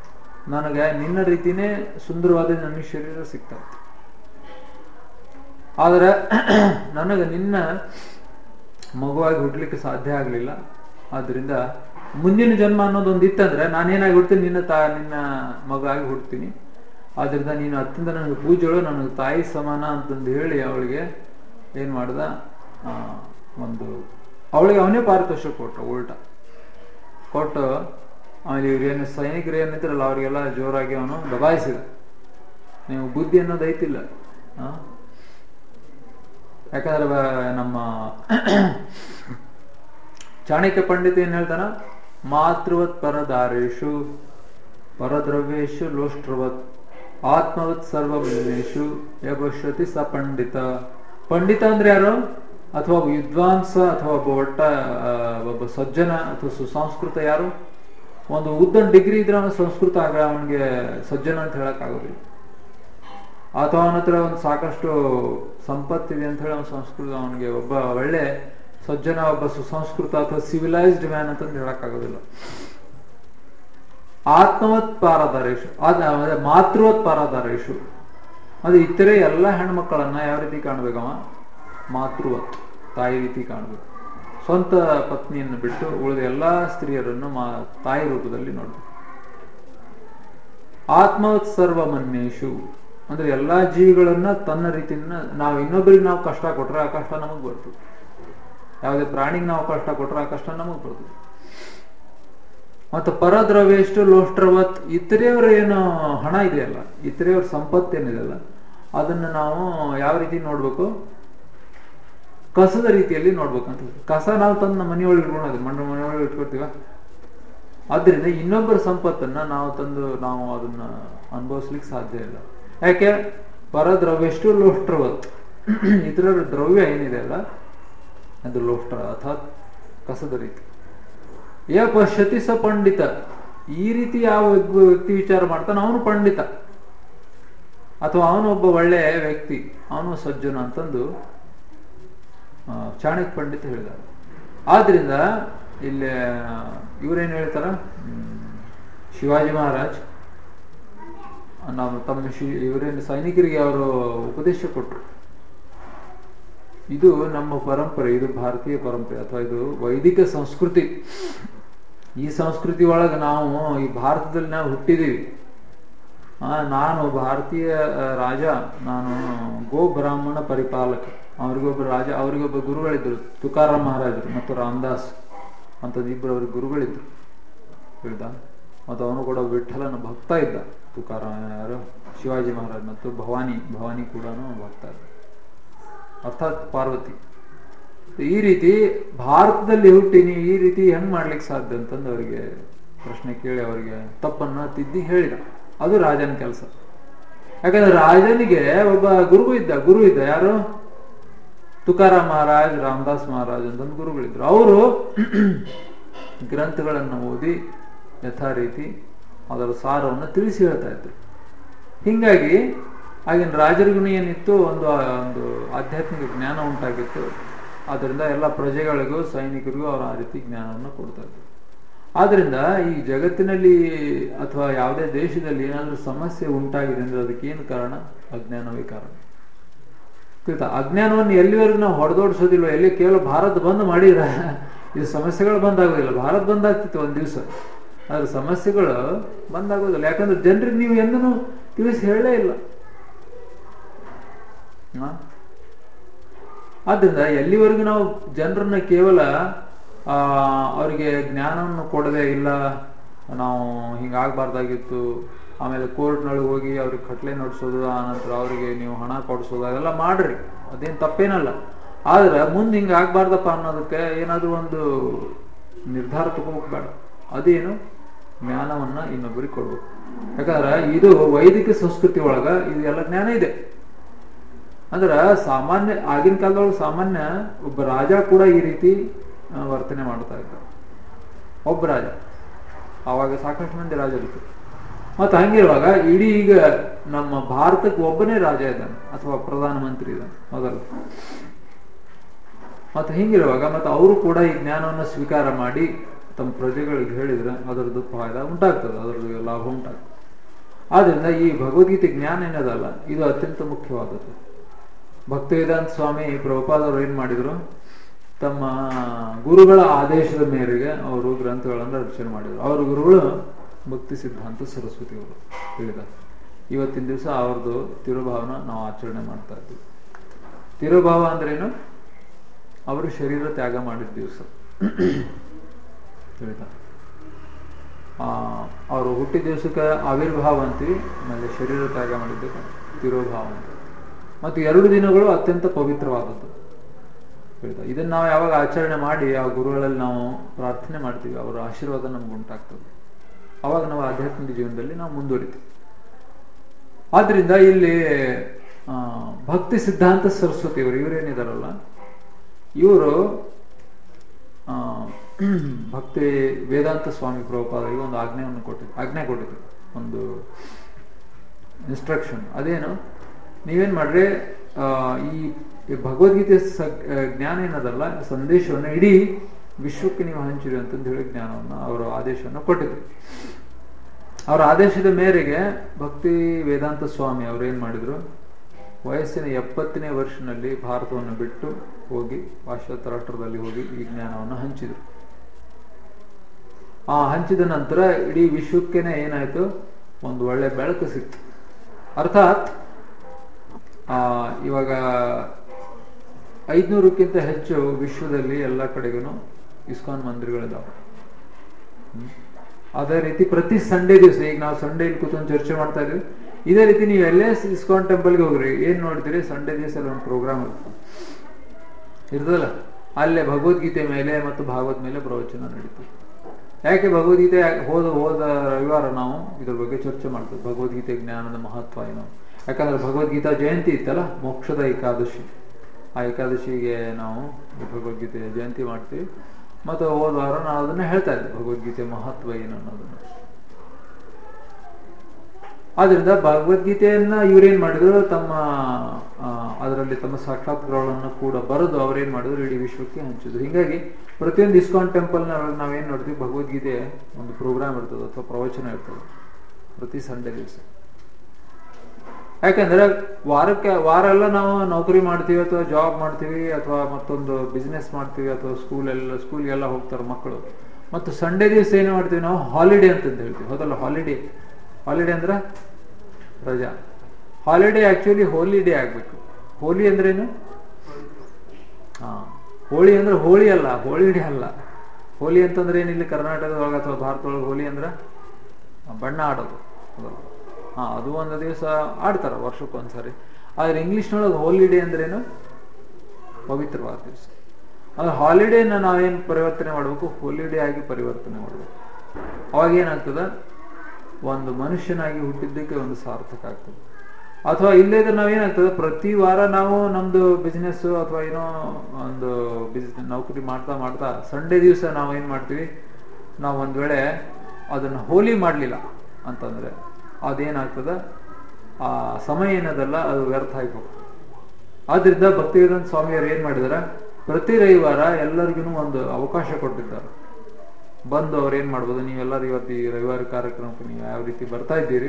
Speaker 1: ನನಗೆ ನಿನ್ನ ರೀತಿನೇ ಸುಂದರವಾದ ನನ್ನ ಶರೀರ ಸಿಗ್ತಾ ಇತ್ತು ಆದರೆ ನನಗೆ ನಿನ್ನ ಮಗುವಾಗಿ ಹುಟ್ಟಲಿಕ್ಕೆ ಸಾಧ್ಯ ಆಗಲಿಲ್ಲ ಆದ್ರಿಂದ ಮುಂದಿನ ಜನ್ಮ ಅನ್ನೋದೊಂದು ಇತ್ತಂದ್ರೆ ನಾನೇನಾಗಿ ಹುಡ್ತೀನಿ ನಿನ್ನ ತಾ ನಿನ್ನ ಮಗಾಗಿ ಹುಡ್ತೀನಿ ಆದ್ರಿಂದ ನೀನು ಅತ್ಯಂತ ನನಗೆ ಪೂಜೆಗಳು ನನಗೆ ತಾಯಿ ಸಮಾನ ಅಂತಂದು ಹೇಳಿ ಅವಳಿಗೆ ಏನು ಮಾಡ್ದ ಆ, ಒಂದು ಅವಳಿಗೆ ಅವನೇ ಪಾರಿತೋಷಕ ಕೊಟ್ಟ ಉಲ್ಟ ಕೊಟ್ಟು ಆಮೇಲೆ ಇವ್ರೇನು ಸೈನಿಕರು ಏನಿದ್ರಲ್ಲ ಅವರಿಗೆಲ್ಲ ಜೋರಾಗಿ ಅವನು ದಬಾಯಿಸಿದ ನೀವು ಬುದ್ಧಿ ಅನ್ನೋದು ಐತಿಲ್ಲ ಆ? ಯಾಕಂದ್ರೆ ಬ- ನಮ್ಮ ಚಾಣಕ್ಯ ಪಂಡಿತ ಏನ್ ಹೇಳ್ತಾನ ಮಾತೃವತ್ ಪರದಾರೇಶು ಪರದ್ರವ್ಯೇಶು ಲೋಷ್ಟ್ರವತ್ ಆತ್ಮವತ್ ಸರ್ವಮೇಶು ಯಭಶ್ಯತಿ ಸ ಪಂಡಿತ ಪಂಡಿತ ಅಂದ್ರೆ ಯಾರು ಅಥವಾ ಒಬ್ಬ ವಿದ್ವಾಂಸ ಅಥವಾ ಒಬ್ಬ ಒಟ್ಟ ಆ, ಒಬ್ಬ ಸಜ್ಜನ ಅಥವಾ ಸುಸಂಸ್ಕೃತ ಯಾರು ಒಂದು ಉದ್ದನ್ ಡಿಗ್ರಿ ಇದ್ರೆ ಅವನು ಸಂಸ್ಕೃತ ಆಗ ಅವನಿಗೆ ಸಜ್ಜನ ಅಂತ ಹೇಳಕ್ ಆಗೋದಿಲ್ಲ ಅಥವಾ ಅವನ ಹತ್ರ ಒಂದು ಸಾಕಷ್ಟು ಸಂಪತ್ತಿದೆ ಅಂತ ಹೇಳಿ ಅವನ ಸಂಸ್ಕೃತ ಅವನಿಗೆ ಒಬ್ಬ ಒಳ್ಳೆ ಸಜ್ಜನ ಒಬ್ಬ ಸುಸಂಸ್ಕೃತ ಅಥವಾ ಸಿವಿಲೈಸ್ಡ್ ಮ್ಯಾನ್ ಅಂತಂದು ಹೇಳಕ್ಕಾಗೋದಿಲ್ಲ ಆತ್ಮವತ್ ಪಾರದಾರೇಶು ಅದ ಅದೇ ಮಾತೃವತ್ ಪಾರದಾರೇಶು ಅದು ಇತರೆ ಎಲ್ಲ ಹೆಣ್ಮಕ್ಕಳನ್ನ ಯಾವ ರೀತಿ ಕಾಣ್ಬೇಕವ ಮಾತೃವತ್ ತಾಯಿ ರೀತಿ ಕಾಣ್ಬೇಕು ಸ್ವಂತ ಪತ್ನಿಯನ್ನು ಬಿಟ್ಟು ಉಳಿದ ಎಲ್ಲಾ ಸ್ತ್ರೀಯರನ್ನು ಮಾ ತಾಯಿ ರೂಪದಲ್ಲಿ ನೋಡ್ಬೇಕು ಆತ್ಮವತ್ ಸರ್ವಮನ್ಯೇಶು ಅಂದ್ರೆ ಎಲ್ಲಾ ಜೀವಿಗಳನ್ನ ತನ್ನ ರೀತಿಯಿಂದ ನಾವು ಇನ್ನೊಬ್ಬರಿಗೆ ನಾವು ಕಷ್ಟ ಕೊಟ್ರೆ ಆ ಕಷ್ಟ ನಮಗ್ ಬರ್ತದೆ ಯಾವುದೇ ಪ್ರಾಣಿಗೆ ನಾವು ಕಷ್ಟ ಕೊಟ್ರೆ ಆ ಕಷ್ಟ ನಮಗ್ ಬರ್ತದೆ ಮತ್ತು ಪರದ್ರವ್ಯಷ್ಟು ಲೋಷ್ಟ್ರವತ್ ಇತರೆಯವರ ಏನು ಹಣ ಇದೆಯಲ್ಲ ಇತರೆಯವರ ಸಂಪತ್ತೇನಿದೆಯಲ್ಲ ಅದನ್ನ ನಾವು ಯಾವ ರೀತಿ ನೋಡ್ಬೇಕು ಕಸದ ರೀತಿಯಲ್ಲಿ ನೋಡ್ಬೇಕಂತ ಕಸ ನಾವು ತಂದು ನಮ್ಮ ಮನೆಯೊಳಗೆ ಇಟ್ಕೊಳ್ಳೋದು ಮಣ್ಣು ಮನೆಯೊಳಗೆ ಇಟ್ಕೊಳ್ತೀವ ಆದ್ರಿಂದ ಇನ್ನೊಬ್ಬರ ಸಂಪತ್ತನ್ನ ನಾವು ತಂದು ನಾವು ಅದನ್ನ ಅನುಭವಿಸ್ಲಿಕ್ಕೆ ಸಾಧ್ಯ ಇಲ್ಲ ಯಾಕೆ ಪರದ್ರವ್ಯಷ್ಟು ಲೋಷ್ಟ್ರವತ್ ಇತರ ದ್ರವ್ಯ ಏನಿದೆ ಅಲ್ಲ ಅದು ಲೋಷ್ಟ್ರ ಅರ್ಥಾತ್ ಕಸದ ರೀತಿ ಯ ಪಶ್ಯತಿ ಸ ಪಂಡಿತ ಈ ರೀತಿ ಯಾವ ವ್ಯಕ್ತಿ- ವ್ಯಕ್ತಿ ವಿಚಾರ ಮಾಡ್ತಾನೆ ಅವನು ಪಂಡಿತ ಅಥವಾ ಅವನು ಒಬ್ಬ ಒಳ್ಳೆ ವ್ಯಕ್ತಿ ಅವನು ಸಜ್ಜನ ಅಂತಂದು ಆ, ಚಾಣಕ್ಯ ಪಂಡಿತ ಹೇಳಿದ್ದಾರೆ ಆದ್ರಿಂದ ಇಲ್ಲಿ ಇವರೇನು ಹೇಳ್ತಾರ ಹ್ಮ್, ಶಿವಾಜಿ ಮಹಾರಾಜ್ ನಾವು ತಮ್ಮ ಶಿ ಇವರೇನು ಸೈನಿಕರಿಗೆ ಅವರು ಉಪದೇಶ ಕೊಟ್ಟರು ಇದು ನಮ್ಮ ಪರಂಪರೆ ಇದು ಭಾರತೀಯ ಪರಂಪರೆ ಅಥವಾ ಇದು ವೈದಿಕ ಸಂಸ್ಕೃತಿ ಈ ಸಂಸ್ಕೃತಿ ಒಳಗೆ ನಾವು ಈ ಭಾರತದಲ್ಲಿ ನಾವು ಹುಟ್ಟಿದೀವಿ ಆ, ನಾನು ಭಾರತೀಯ ಆ, ರಾಜ ನಾನು ಗೋ ಬ್ರಾಹ್ಮಣ ಪರಿಪಾಲಕ ಅವ್ರಿಗೊಬ್ಬ ರಾಜ ಅವರಿಗೊಬ್ಬ ಗುರುಗಳಿದ್ರು ತುಕಾರಾಮ್ ಮಹಾರಾಜರು ಮತ್ತು ರಾಮದಾಸ್ ಅಂತದ್ದು ಇಬ್ಬರು ಅವ್ರಿಗೆ ಗುರುಗಳಿದ್ರು ಹೇಳ್ದ ಮತ್ತು ಅವನು ಕೂಡ ವಿಠಲನ ಭಕ್ತ ಇದ್ದ ತುಕಾರಾಮ್ ಯಾರು ಶಿವಾಜಿ ಮಹಾರಾಜ್ ಮತ್ತು ಭವಾನಿ ಭವಾನಿ ಕೂಡ ಭಕ್ತ ಇದ್ದ ಅರ್ಥಾತ್ ಪಾರ್ವತಿ ಈ ರೀತಿ ಭಾರತದಲ್ಲಿ ಹುಟ್ಟಿ ನೀವು ಈ ರೀತಿ ಹೆಂಗ್ ಮಾಡ್ಲಿಕ್ಕೆ ಸಾಧ್ಯ ಅಂತಂದು ಅವರಿಗೆ ಪ್ರಶ್ನೆ ಕೇಳಿ ಅವರಿಗೆ ತಪ್ಪನ್ನ ತಿದ್ದಿ ಹೇಳಿದ ಅದು ರಾಜನ ಕೆಲಸ ಯಾಕಂದ್ರೆ ರಾಜನಿಗೆ ಒಬ್ಬ ಗುರು ಇದ್ದ ಗುರು ಇದ್ದ ಯಾರು ತುಕಾರಾಮ್ ಮಹಾರಾಜ್ ರಾಮದಾಸ್ ಮಹಾರಾಜ್ ಅಂತಂದು ಗುರುಗಳಿದ್ರು ಅವರು ಗ್ರಂಥಗಳನ್ನು ಓದಿ ಯಥಾ ರೀತಿ ಅದರ ಸಾರವನ್ನು ತಿಳಿಸಿ ಹೇಳ್ತಾ ಇದ್ರು ಹಿಂಗಾಗಿ ಆಗಿನ ರಾಜರಿಗೂ ಏನಿತ್ತು ಒಂದು ಒಂದು ಆಧ್ಯಾತ್ಮಿಕ ಜ್ಞಾನ ಉಂಟಾಗಿತ್ತು ಆದ್ದರಿಂದ ಎಲ್ಲ ಪ್ರಜೆಗಳಿಗೂ ಸೈನಿಕರಿಗೂ ಅವರು ಆ ರೀತಿ ಜ್ಞಾನವನ್ನು ಕೊಡ್ತಾ ಇದ್ರು ಆದ್ರಿಂದ ಈ ಜಗತ್ತಿನಲ್ಲಿ ಅಥವಾ ಯಾವುದೇ ದೇಶದಲ್ಲಿ ಏನಾದರೂ ಸಮಸ್ಯೆ ಉಂಟಾಗಿದೆ ಅಂದ್ರೆ ಅದಕ್ಕೆ ಏನು ಕಾರಣ ಅಜ್ಞಾನವೇ ಕಾರಣ ತಿಳಿತಾ ಅಜ್ಞಾನವನ್ನು ಎಲ್ಲಿವರೆಗೂ ನಾವು ಹೊಡೆದೋಡಿಸೋದಿಲ್ಲ ಎಲ್ಲಿ ಕೇವಲ ಭಾರತ ಬಂದ್ ಮಾಡಿದ್ರೆ ಇದು ಸಮಸ್ಯೆಗಳು ಬಂದಾಗೋದಿಲ್ಲ ಭಾರತ ಬಂದಾಗ್ತಿತ್ತು ಒಂದ್ ದಿವಸ ಆದ್ರೆ ಸಮಸ್ಯೆಗಳು ಬಂದಾಗೋದಿಲ್ಲ ಯಾಕಂದ್ರೆ ಜನರಿಗೆ ನೀವು ಎಂದೂ ತಿಳಿಸಿ ಹೇಳಲೇ ಇಲ್ಲ ಆ? ಆದ್ರಿಂದ ಎಲ್ಲಿವರೆಗೂ ನಾವು ಜನರನ್ನ ಕೇವಲ ಆ ಅವರಿಗೆ ಜ್ಞಾನವನ್ನು ಕೊಡದೆ ಇಲ್ಲ ನಾವು ಹಿಂಗಾಗಬಾರ್ದಾಗಿತ್ತು ಆಮೇಲೆ ಕೋರ್ಟ್ನೊಳಗೆ ಹೋಗಿ ಅವ್ರಿಗೆ ಕಟ್ಲೆ ನಡೆಸೋದು ಆನಂತರ ಅವರಿಗೆ ನೀವು ಹಣ ಕೊಡಿಸೋದು ಅದೆಲ್ಲ ಮಾಡ್ರಿ ಅದೇನು ತಪ್ಪೇನಲ್ಲ ಆದ್ರೆ ಮುಂದೆ ಹಿಂಗೆ ಆಗ್ಬಾರ್ದಪ್ಪ ಅನ್ನೋದಕ್ಕೆ ಏನಾದರೂ ಒಂದು ನಿರ್ಧಾರ ತಗೋಬೇಡ ಅದೇನು ಜ್ಞಾನವನ್ನ ಇನ್ನೊಬ್ಬರಿಗೆ ಕೊಡ್ಬೇಕು ಯಾಕಂದ್ರೆ ಇದು ವೈದಿಕ ಸಂಸ್ಕೃತಿ ಒಳಗ ಇದು ಎಲ್ಲ ಜ್ಞಾನ ಇದೆ ಅಂದ್ರ ಸಾಮಾನ್ಯ ಆಗಿನ ಕಾಲದೊಳಗೆ ಸಾಮಾನ್ಯ ಒಬ್ಬ ರಾಜ ಕೂಡ ಈ ರೀತಿ ಆ, ವರ್ತನೆ ಮಾಡ್ತಾ ಇದ್ದ ಒಬ್ಬ ರಾಜ ಆವಾಗ ಸಾಕಷ್ಟು ಮಂದಿ ರಾಜರಿದ್ರು ಮತ್ತೆ ಹಂಗಿರುವಾಗ ಇಡೀ ಈಗ ನಮ್ಮ ಭಾರತಕ್ಕೆ ಒಬ್ಬನೇ ರಾಜ ಇದ್ದಾನೆ ಅಥವಾ ಪ್ರಧಾನಮಂತ್ರಿ ಇದ್ದಾನೆ ಮೊದಲು ಮತ್ತೆ ಹಿಂಗಿರುವಾಗ ಮತ್ತೆ ಅವರು ಕೂಡ ಈ ಜ್ಞಾನವನ್ನು ಸ್ವೀಕಾರ ಮಾಡಿ ತಮ್ಮ ಪ್ರಜೆಗಳಿಗೆ ಹೇಳಿದ್ರೆ ಅದರದ್ದು ಫಾಯ್ದ ಉಂಟಾಗ್ತದೆ ಅದರದ್ದು ಲಾಭ ಉಂಟಾಗ್ತದೆ ಆದ್ರಿಂದ ಈ ಭಗವದ್ಗೀತೆ ಜ್ಞಾನ ಏನದಲ್ಲ ಇದು ಅತ್ಯಂತ ಮುಖ್ಯವಾದದ್ದು ಭಕ್ತಿವೇದಾಂತ ಸ್ವಾಮಿ ಪ್ರಭುಪಾದವರು ಏನ್ ಮಾಡಿದ್ರು ತಮ್ಮ ಗುರುಗಳ ಆದೇಶದ ಮೇರೆಗೆ ಅವರು ಗ್ರಂಥಗಳನ್ನು ರಚನೆ ಮಾಡಿದರು ಅವರ ಗುರುಗಳು ಭಕ್ತಿ ಸಿದ್ಧಾಂತ ಸರಸ್ವತಿ ಅವರು ಹೇಳಿದ್ದಾರೆ ಇವತ್ತಿನ ದಿವಸ ಅವ್ರದ್ದು ತಿರುಭಾವನ ನಾವು ಆಚರಣೆ ಮಾಡ್ತಾ ಇದ್ವಿ ತಿರುಭಾವ ಅಂದ್ರೇನು ಅವರು ಶರೀರ ತ್ಯಾಗ ಮಾಡಿದ ದಿವಸ ತಿಳಿತಾ ಅವರು ಹುಟ್ಟಿದ ದಿವಸಕ್ಕೆ ಆವಿರ್ಭಾವ ಅಂತೀವಿ ಆಮೇಲೆ ಶರೀರ ತ್ಯಾಗ ಮಾಡಿದ್ದಕ್ಕೆ ತಿರೋಭಾವ ಅಂತ ಮತ್ತು ಎರಡು ದಿನಗಳು ಅತ್ಯಂತ ಪವಿತ್ರವಾದದ್ದು ತಿಳಿತಾ ಇದನ್ನ ನಾವು ಯಾವಾಗ ಆಚರಣೆ ಮಾಡಿ ಆ ಗುರುಗಳಲ್ಲಿ ನಾವು ಪ್ರಾರ್ಥನೆ ಮಾಡ್ತೀವಿ ಅವರ ಆಶೀರ್ವಾದ ನಮ್ಗೆ ಉಂಟಾಗ್ತದೆ ಅವಾಗ ನಾವು ಆಧ್ಯಾತ್ಮಿಕ ಜೀವನದಲ್ಲಿ ನಾವು ಮುಂದುವರಿತೀವಿ ಆದ್ರಿಂದ ಇಲ್ಲಿ ಆ, ಭಕ್ತಿ ಸಿದ್ಧಾಂತ ಸರಸ್ವತಿ ಅವರು ಇವರೇನಿದಾರಲ್ಲ ಇವರು ಭಕ್ತಿ ವೇದಾಂತ ಸ್ವಾಮಿ ಪ್ರಭುಪಾದರಿಗೆ ಒಂದು ಆಜ್ಞೆಯನ್ನು ಕೊಟ್ಟಿದ್ರು ಆಜ್ಞೆ ಕೊಟ್ಟಿದ್ರು ಒಂದು ಇನ್ಸ್ಟ್ರಕ್ಷನ್ ಅದೇನು ನೀವೇನ್ ಮಾಡ್ರಿ ಆ, ಈ ಈ ಭಗವದ್ಗೀತೆ ಸ ಆ, ಜ್ಞಾನ ಏನದಲ್ಲ ಸಂದೇಶವನ್ನು ಇಡೀ ವಿಶ್ವಕ್ಕೆ ನೀವು ಹಂಚಿರಿ ಅಂತಂದು ಹೇಳಿ ಜ್ಞಾನವನ್ನು ಅವರ ಆದೇಶವನ್ನು ಕೊಟ್ಟಿದ್ರು ಅವರ ಆದೇಶದ ಮೇರೆಗೆ ಭಕ್ತಿ ವೇದಾಂತ ಸ್ವಾಮಿ ಅವ್ರು ಏನ್ ಮಾಡಿದ್ರು ವಯಸ್ಸಿನ ಎಪ್ಪತ್ತನೇ ವರ್ಷನಲ್ಲಿ ಭಾರತವನ್ನು ಬಿಟ್ಟು ಹೋಗಿ ಪಾಶ್ಚಾತ್ಯ ರಾಷ್ಟ್ರದಲ್ಲಿ ಹೋಗಿ ಈ ಜ್ಞಾನವನ್ನು ಹಂಚಿದ್ರು ಆ ಹಂಚಿದ ನಂತರ ಇಡೀ ವಿಶ್ವಕ್ಕೆನೆ ಏನಾಯ್ತು ಒಂದು ಒಳ್ಳೆ ಬೆಳಕು ಸಿಕ್ತು ಅರ್ಥಾತ್ ಆ ಇವಾಗ ಐದ್ನೂರಕ್ಕಿಂತ ಹೆಚ್ಚು ವಿಶ್ವದಲ್ಲಿ ಎಲ್ಲ ಕಡೆಗೂ ಇಸ್ಕಾನ್ ಮಂದಿರಗಳಿದಾವೆ ಹ್ಮ್. ಅದೇ ರೀತಿ ಪ್ರತಿ ಸಂಡೇ ದಿವಸ ಈಗ ನಾವು ಸಂಡೇ ಇಲ್ಲಿ ಕೂತ್ಕೊಂಡು ಚರ್ಚೆ ಮಾಡ್ತಾ ಇದೀವಿ ಇದೇ ರೀತಿ ನೀವು ಎಲ್ಲೇ ಇಸ್ಕಾನ್ ಟೆಂಪಲ್ಗೆ ಹೋಗ್ರಿ ಏನ್ ನೋಡ್ತೀರಿ ಸಂಡೇ ದಿವಸ ಅಲ್ಲಿ ಒಂದು ಪ್ರೋಗ್ರಾಮ್ ಇರುತ್ತೆ ಇರ್ತದಲ್ಲ ಅಲ್ಲೇ ಭಗವದ್ಗೀತೆ ಮೇಲೆ ಮತ್ತು ಭಾಗವತ್ ಮೇಲೆ ಪ್ರವಚನ ನಡೀತದೆ ಯಾಕೆ ಭಗವದ್ಗೀತೆ ಹೋದ ಹೋದ ರವಿವಾರ ನಾವು ಇದ್ರ ಬಗ್ಗೆ ಚರ್ಚೆ ಮಾಡ್ತೀವಿ ಭಗವದ್ಗೀತೆ ಜ್ಞಾನದ ಮಹತ್ವ ಏನು ಯಾಕಂದ್ರೆ ಭಗವದ್ಗೀತಾ ಜಯಂತಿ ಇತ್ತಲ್ಲ ಮೋಕ್ಷದ ಏಕಾದಶಿ ಆ ಏಕಾದಶಿಗೆ ನಾವು ಈ ಭಗವದ್ಗೀತೆಯ ಜಯಂತಿ ಮಾಡ್ತೀವಿ ಮತ್ತು ಹೋದ ವಾರ ನಾವು ಅದನ್ನ ಹೇಳ್ತಾ ಇದ್ದೆ ಭಗವದ್ಗೀತೆ ಮಹತ್ವ ಏನು ಅನ್ನೋದನ್ನ ಆದ್ರಿಂದ ಭಗವದ್ಗೀತೆಯನ್ನ ಇವ್ರೇನ್ ಮಾಡಿದ್ರು ತಮ್ಮ ಆ, ಅದರಲ್ಲಿ ತಮ್ಮ ಸಾಕ್ಷಾತ್ಕಾರಗಳನ್ನು ಕೂಡ ಬರೆದು ಅವ್ರೇನ್ ಮಾಡಿದ್ರು ಇಡೀ ವಿಶ್ವಕ್ಕೆ ಹಂಚಿದ್ರು ಹಿಂಗಾಗಿ ಪ್ರತಿಯೊಂದು ಇಸ್ಕಾನ್ ಟೆಂಪಲ್ ನಾವೇನ್ ನೋಡ್ತೀವಿ ಭಗವದ್ಗೀತೆ ಒಂದು ಪ್ರೋಗ್ರಾಮ್ ಇರ್ತದೆ ಅಥವಾ ಪ್ರವಚನ ಇರ್ತದೆ ಪ್ರತಿ ಸಂಡೇ ದಿವಸ ಯಾಕಂದ್ರೆ ವಾರಕ್ಕೆ ವಾರ ಎಲ್ಲ ನಾವು ನೌಕರಿ ಮಾಡ್ತೀವಿ ಅಥವಾ ಜಾಬ್ ಮಾಡ್ತೀವಿ ಅಥವಾ ಮತ್ತೊಂದು ಬಿಸ್ನೆಸ್ ಮಾಡ್ತೀವಿ ಅಥವಾ ಸ್ಕೂಲ್ ಎಲ್ಲ ಸ್ಕೂಲ್ಗೆಲ್ಲ ಹೋಗ್ತಾರೆ ಮಕ್ಕಳು ಮತ್ತು ಸಂಡೇ ದಿವಸ ಏನು ಮಾಡ್ತೀವಿ ನಾವು ಹಾಲಿಡೇ ಅಂತಂದು ಹೇಳ್ತೀವಿ ಹೌದಲ್ಲ ಹಾಲಿಡೇ ಹಾಲಿಡೇ ಅಂದ್ರೆ ರಜಾ ಹಾಲಿಡೇ ಆಕ್ಚುಲಿ ಹೋಲಿಡೇ ಆಗ್ಬೇಕು ಹೋಲಿ ಅಂದ್ರೇನು ಹಾ ಹೋಳಿ ಅಂದ್ರೆ ಹೋಳಿ ಅಲ್ಲ ಹೋಳಿಡೇ ಅಲ್ಲ ಹೋಲಿ ಅಂತಂದ್ರೆ ಏನಿಲ್ಲ ಕರ್ನಾಟಕದೊಳಗೆ ಅಥವಾ ಭಾರತದೊಳಗೆ ಹೋಲಿ ಅಂದ್ರೆ ಬಣ್ಣ ಆಡೋದು ಹೌದಲ್ಲ? ಹಾ ಅದು ಒಂದು ದಿವಸ ಆಡ್ತಾರ ವರ್ಷಕ್ಕೊಂದ್ಸರಿ ಆದ್ರೆ ಇಂಗ್ಲಿಷ್ನೊಳಗೆ ಹೋಲಿಡೇ ಅಂದ್ರೇನು ಪವಿತ್ರವಾದ ದಿವಸ ಅಂದ್ರೆ ಹಾಲಿಡೇನ ನಾವೇನು ಪರಿವರ್ತನೆ ಮಾಡಬೇಕು ಹೋಲಿಡೇ ಆಗಿ ಪರಿವರ್ತನೆ ಮಾಡಬೇಕು ಅವಾಗ ಏನಾಗ್ತದ ಒಂದು ಮನುಷ್ಯನಾಗಿ ಹುಟ್ಟಿದ್ದಕ್ಕೆ ಒಂದು ಸಾರ್ಥಕ ಆಗ್ತದೆ ಅಥವಾ ಇಲ್ಲದ್ರೆ ನಾವೇನಾಗ್ತದೆ ಪ್ರತಿ ವಾರ ನಾವು ನಮ್ದು ಬಿಸ್ನೆಸ್ ಅಥವಾ ಏನೋ ಒಂದು ಬಿಸ್ನೆಸ್ ನೌಕರಿ ಮಾಡ್ತಾ ಮಾಡ್ತಾ ಸಂಡೇ ದಿವಸ ನಾವು ಏನ್ ಮಾಡ್ತೀವಿ ನಾವು ಒಂದ್ ವೇಳೆ ಅದನ್ನ ಹೋಲಿ ಮಾಡ್ಲಿಲ್ಲ ಅಂತಂದ್ರೆ ಅದೇನಾಗ್ತದ ಆ ಸಮಯ ಏನದಲ್ಲ ಅದು ವ್ಯರ್ಥ ಆಗಿ ಹೋಗ್ತದೆ ಆದ್ರಿಂದ ಭಕ್ತಿವೇದಾಂತ ಸ್ವಾಮಿಯವರು ಏನ್ ಮಾಡಿದಾರೆ ಪ್ರತಿ ರವಿವಾರ ಎಲ್ಲರಿಗೂ ಒಂದು ಅವಕಾಶ ಕೊಟ್ಟಿದ್ದಾರೆ ಬಂದು ಅವ್ರು ಏನ್ ಮಾಡ್ಬೋದು ನೀವೆಲ್ಲರೂ ಇವತ್ತು ಈ ರವಿವಾರ ಕಾರ್ಯಕ್ರಮಕ್ಕೆ ನೀವು ಯಾವ ರೀತಿ ಬರ್ತಾ ಇದ್ದೀರಿ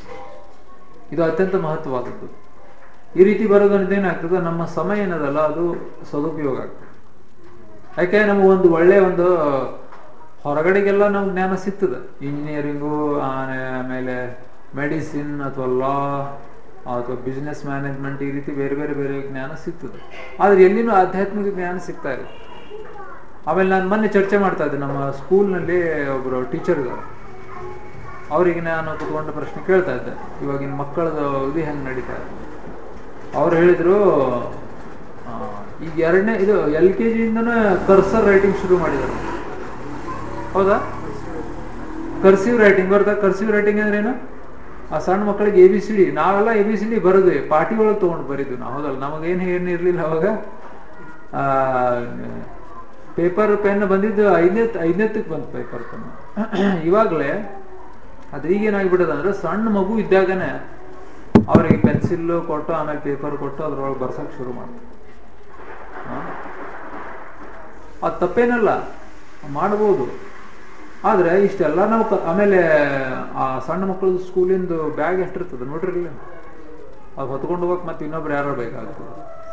Speaker 1: ಇದು ಅತ್ಯಂತ ಮಹತ್ವವಾದದ್ದು ಈ ರೀತಿ ಬರೋದ್ರಿಂದ ಏನಾಗ್ತದೆ ನಮ್ಮ ಸಮಯ ಏನದಲ್ಲ ಅದು ಸದುಪಯೋಗ ಆಗ್ತದೆ ಯಾಕೆ ನಮಗೆ ಒಂದು ಒಳ್ಳೆ ಒಂದು ಹೊರಗಡೆಗೆಲ್ಲ ನಮ್ಗೆ ಜ್ಞಾನ ಸಿಗ್ತದೆ ಇಂಜಿನಿಯರಿಂಗು ಆಮೇಲೆ ಮೆಡಿಸಿನ್ ಅಥವಾ ಲಾ ಅಥವಾ ಬಿಸ್ನೆಸ್ ಮ್ಯಾನೇಜ್ಮೆಂಟ್ ಈ ರೀತಿ ಬೇರೆ ಬೇರೆ ಬೇರೆ ಜ್ಞಾನ ಸಿಗ್ತದೆ ಆದ್ರೆ ಎಲ್ಲಿನೂ ಆಧ್ಯಾತ್ಮಿಕ ಜ್ಞಾನ ಸಿಗ್ತಾ ಇದೆ ಆಮೇಲೆ ನಾನು ಮೊನ್ನೆ ಚರ್ಚೆ ಮಾಡ್ತಾ ಇದ್ದೆ ನಮ್ಮ ಸ್ಕೂಲ್ನಲ್ಲಿ ಒಬ್ಬರು ಟೀಚರ್ ಇದ್ದಾರೆ ಅವರಿಗೆ ನಾನು ಕುತ್ಕೊಂಡು ಪ್ರಶ್ನೆ ಕೇಳ್ತಾ ಇದ್ದೆ ಇವಾಗಿನ ಮಕ್ಕಳದು ಇದು ಹೆಂಗೆ ನಡೀತಾ ಇದೆ ಅವ್ರು ಹೇಳಿದ್ರು ಆ, ಈಗ ಎರಡನೇ ಇದು ಎಲ್ ಕೆ ಜಿಯಿಂದನೇ ಕರ್ಸರ್ ರೈಟಿಂಗ್ ಶುರು ಮಾಡಿದ್ದಾರೆ ಹೌದಾ ಕರ್ಸಿವ್ ರೈಟಿಂಗ್ ಬರ್ತಾ ಕರ್ಸಿವ್ ರೈಟಿಂಗ್ ಅಂದ್ರೇನು ಆ ಸಣ್ಣ ಮಕ್ಕಳಿಗೆ ಎ ಬಿ ಸಿ ಡಿ ನಾವೆಲ್ಲ ಎ ಬಿ ಸಿ ಡಿ ಬರೋದು ಪಾಟಿ ಒಳಗೆ ತೊಗೊಂಡು ಬರೀದ್ವಿ ನಾವು ಹೌದಲ್ಲ ನಮಗೇನು ಏನು ಇರಲಿಲ್ಲ ಅವಾಗ ಪೇಪರ್ ಪೆನ್ ಬಂದಿದ್ದು ಐದನೇ ಐದನೇತ್ತಕ್ಕೆ ಬಂತು ಪೇಪರ್ ಪೆನ್ ಇವಾಗಲೇ ಅದು ಈಗೇನಾಗ್ಬಿಟ್ಟದ ಅಂದ್ರೆ ಸಣ್ಣ ಮಗು ಇದ್ದಾಗನೇ ಅವರಿಗೆ ಪೆನ್ಸಿಲ್ ಕೊಟ್ಟು ಆಮೇಲೆ ಪೇಪರ್ ಕೊಟ್ಟು ಅದ್ರೊಳಗೆ ಬರ್ಸಕ್ ಶುರು ಮಾಡ್ತಾರೆ ಅದು ತಪ್ಪೇನಲ್ಲ ಮಾಡ್ಬೋದು ಆದ್ರೆ ಇಷ್ಟೆಲ್ಲ ನಾವು ಕ- ಆಮೇಲೆ ಆ ಸಣ್ಣ ಮಕ್ಕಳದ್ದು ಸ್ಕೂಲಿಂದು ಬ್ಯಾಗ್ ಎಷ್ಟಿರ್ತದೆ ನೋಡ್ರಿ ಇಲ್ಲಿ ಅದು ಹೊತ್ಕೊಂಡು ಹೋಗಕ್ ಮತ್ತೆ ಇನ್ನೊಬ್ರು ಯಾರೋ ಬೇಕಾಗ್ತದೆ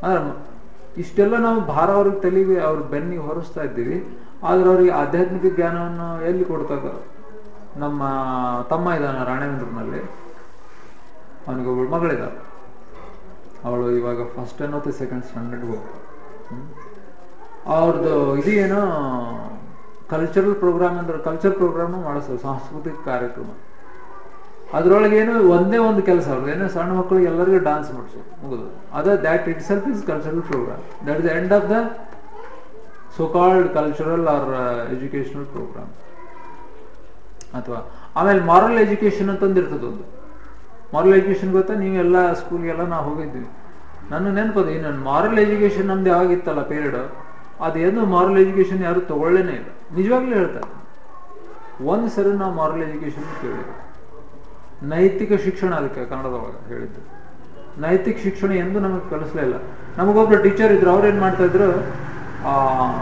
Speaker 1: ಅಂದ್ರೆ ಇಷ್ಟೆಲ್ಲ ನಾವು ಭಾರ ಅವ್ರಿಗೆ ತಲೆಗೆ ಅವ್ರ ಬೆನ್ನಿಗೆ ಹೊರಿಸ್ತಾ ಇದ್ದೀವಿ ಆದ್ರೆ ಅವ್ರಿಗೆ ಆಧ್ಯಾತ್ಮಿಕ ಜ್ಞಾನವನ್ನು ಎಲ್ಲಿ ಕೊಡ್ತಾ ಇದ್ದಾರೆ ನಮ್ಮ ತಮ್ಮ ಇದ್ದಾನೆ ರಾಣೇಂದ್ರನಲ್ಲಿ ಅವನಿಗೆ ಒಬ್ಬಳು ಮಗಳಿದ್ದಾಳೆ ಅವಳು ಇವಾಗ ಫಸ್ಟ್ ಅನ್ನೋದು ಸೆಕೆಂಡ್ ಸ್ಟ್ಯಾಂಡರ್ಡ್ ಹೋಗ್ತಾಳೆ ಅವ್ರದ್ದು ಇದೇನೋ ಕಲ್ಚರಲ್ ಪ್ರೋಗ್ರಾಮ್ ಅಂದ್ರೆ ಕಲ್ಚರ್ ಪ್ರೋಗ್ರಾಮ್ ಮಾಡಿಸ್ತಾರೆ ಸಾಂಸ್ಕೃತಿಕ ಕಾರ್ಯಕ್ರಮ ಅದ್ರೊಳಗೆ ಏನು ಒಂದೇ ಒಂದು ಕೆಲಸ ಅವ್ರದ್ದು ಏನೋ ಸಣ್ಣ ಮಕ್ಕಳಿಗೆ ಎಲ್ಲರಿಗೂ ಡಾನ್ಸ್ ಮಾಡಿಸೋದು ಮುಗಿದು ಅದ that itself is cultural programme that is the end of the so called cultural or educational programme ಅಥವಾ ಆಮೇಲೆ ಮಾರಲ್ ಎಜುಕೇಶನ್ ಅಂತಂದು ಇರ್ತದೆ ಒಂದು ಮಾರಲ್ ಎಜುಕೇಶನ್ ಗೊತ್ತಾ ನೀವೆಲ್ಲ ಸ್ಕೂಲ್ಗೆಲ್ಲ ನಾವು ಹೋಗಿದ್ವಿ ನನ್ನ ನೆನಪದ ನನ್ನ ಮಾರಲ್ ಎಜುಕೇಶನ್ ನಮ್ದು ಯಾವಾಗಿತ್ತಲ್ಲ ಪೀರಿಯಡ್ ಅದೇನು ಮಾರಲ್ ಎಜುಕೇಶನ್ ಯಾರು ತಗೊಳ್ಳೇನೇ ಇಲ್ಲ ನಿಜವಾಗ್ಲೂ ಹೇಳ್ತಾರೆ ಒಂದು ಸರಿ ನಾವು ಮಾರಲ್ ಎಜುಕೇಶನ್ ಕೇಳಿದ್ವಿ ನೈತಿಕ ಶಿಕ್ಷಣ ಅದಕ್ಕೆ ಕನ್ನಡದೊಳಗೆ ಹೇಳಿದ್ದು ನೈತಿಕ ಶಿಕ್ಷಣ ಎಂದು ನಮಗೆ ಕಲಿಸ್ಲೇ ಇಲ್ಲ ನಮಗೊಬ್ರು ಟೀಚರ್ ಇದ್ರು ಅವ್ರು ಏನ್ ಮಾಡ್ತಾ ಇದ್ರು ಆ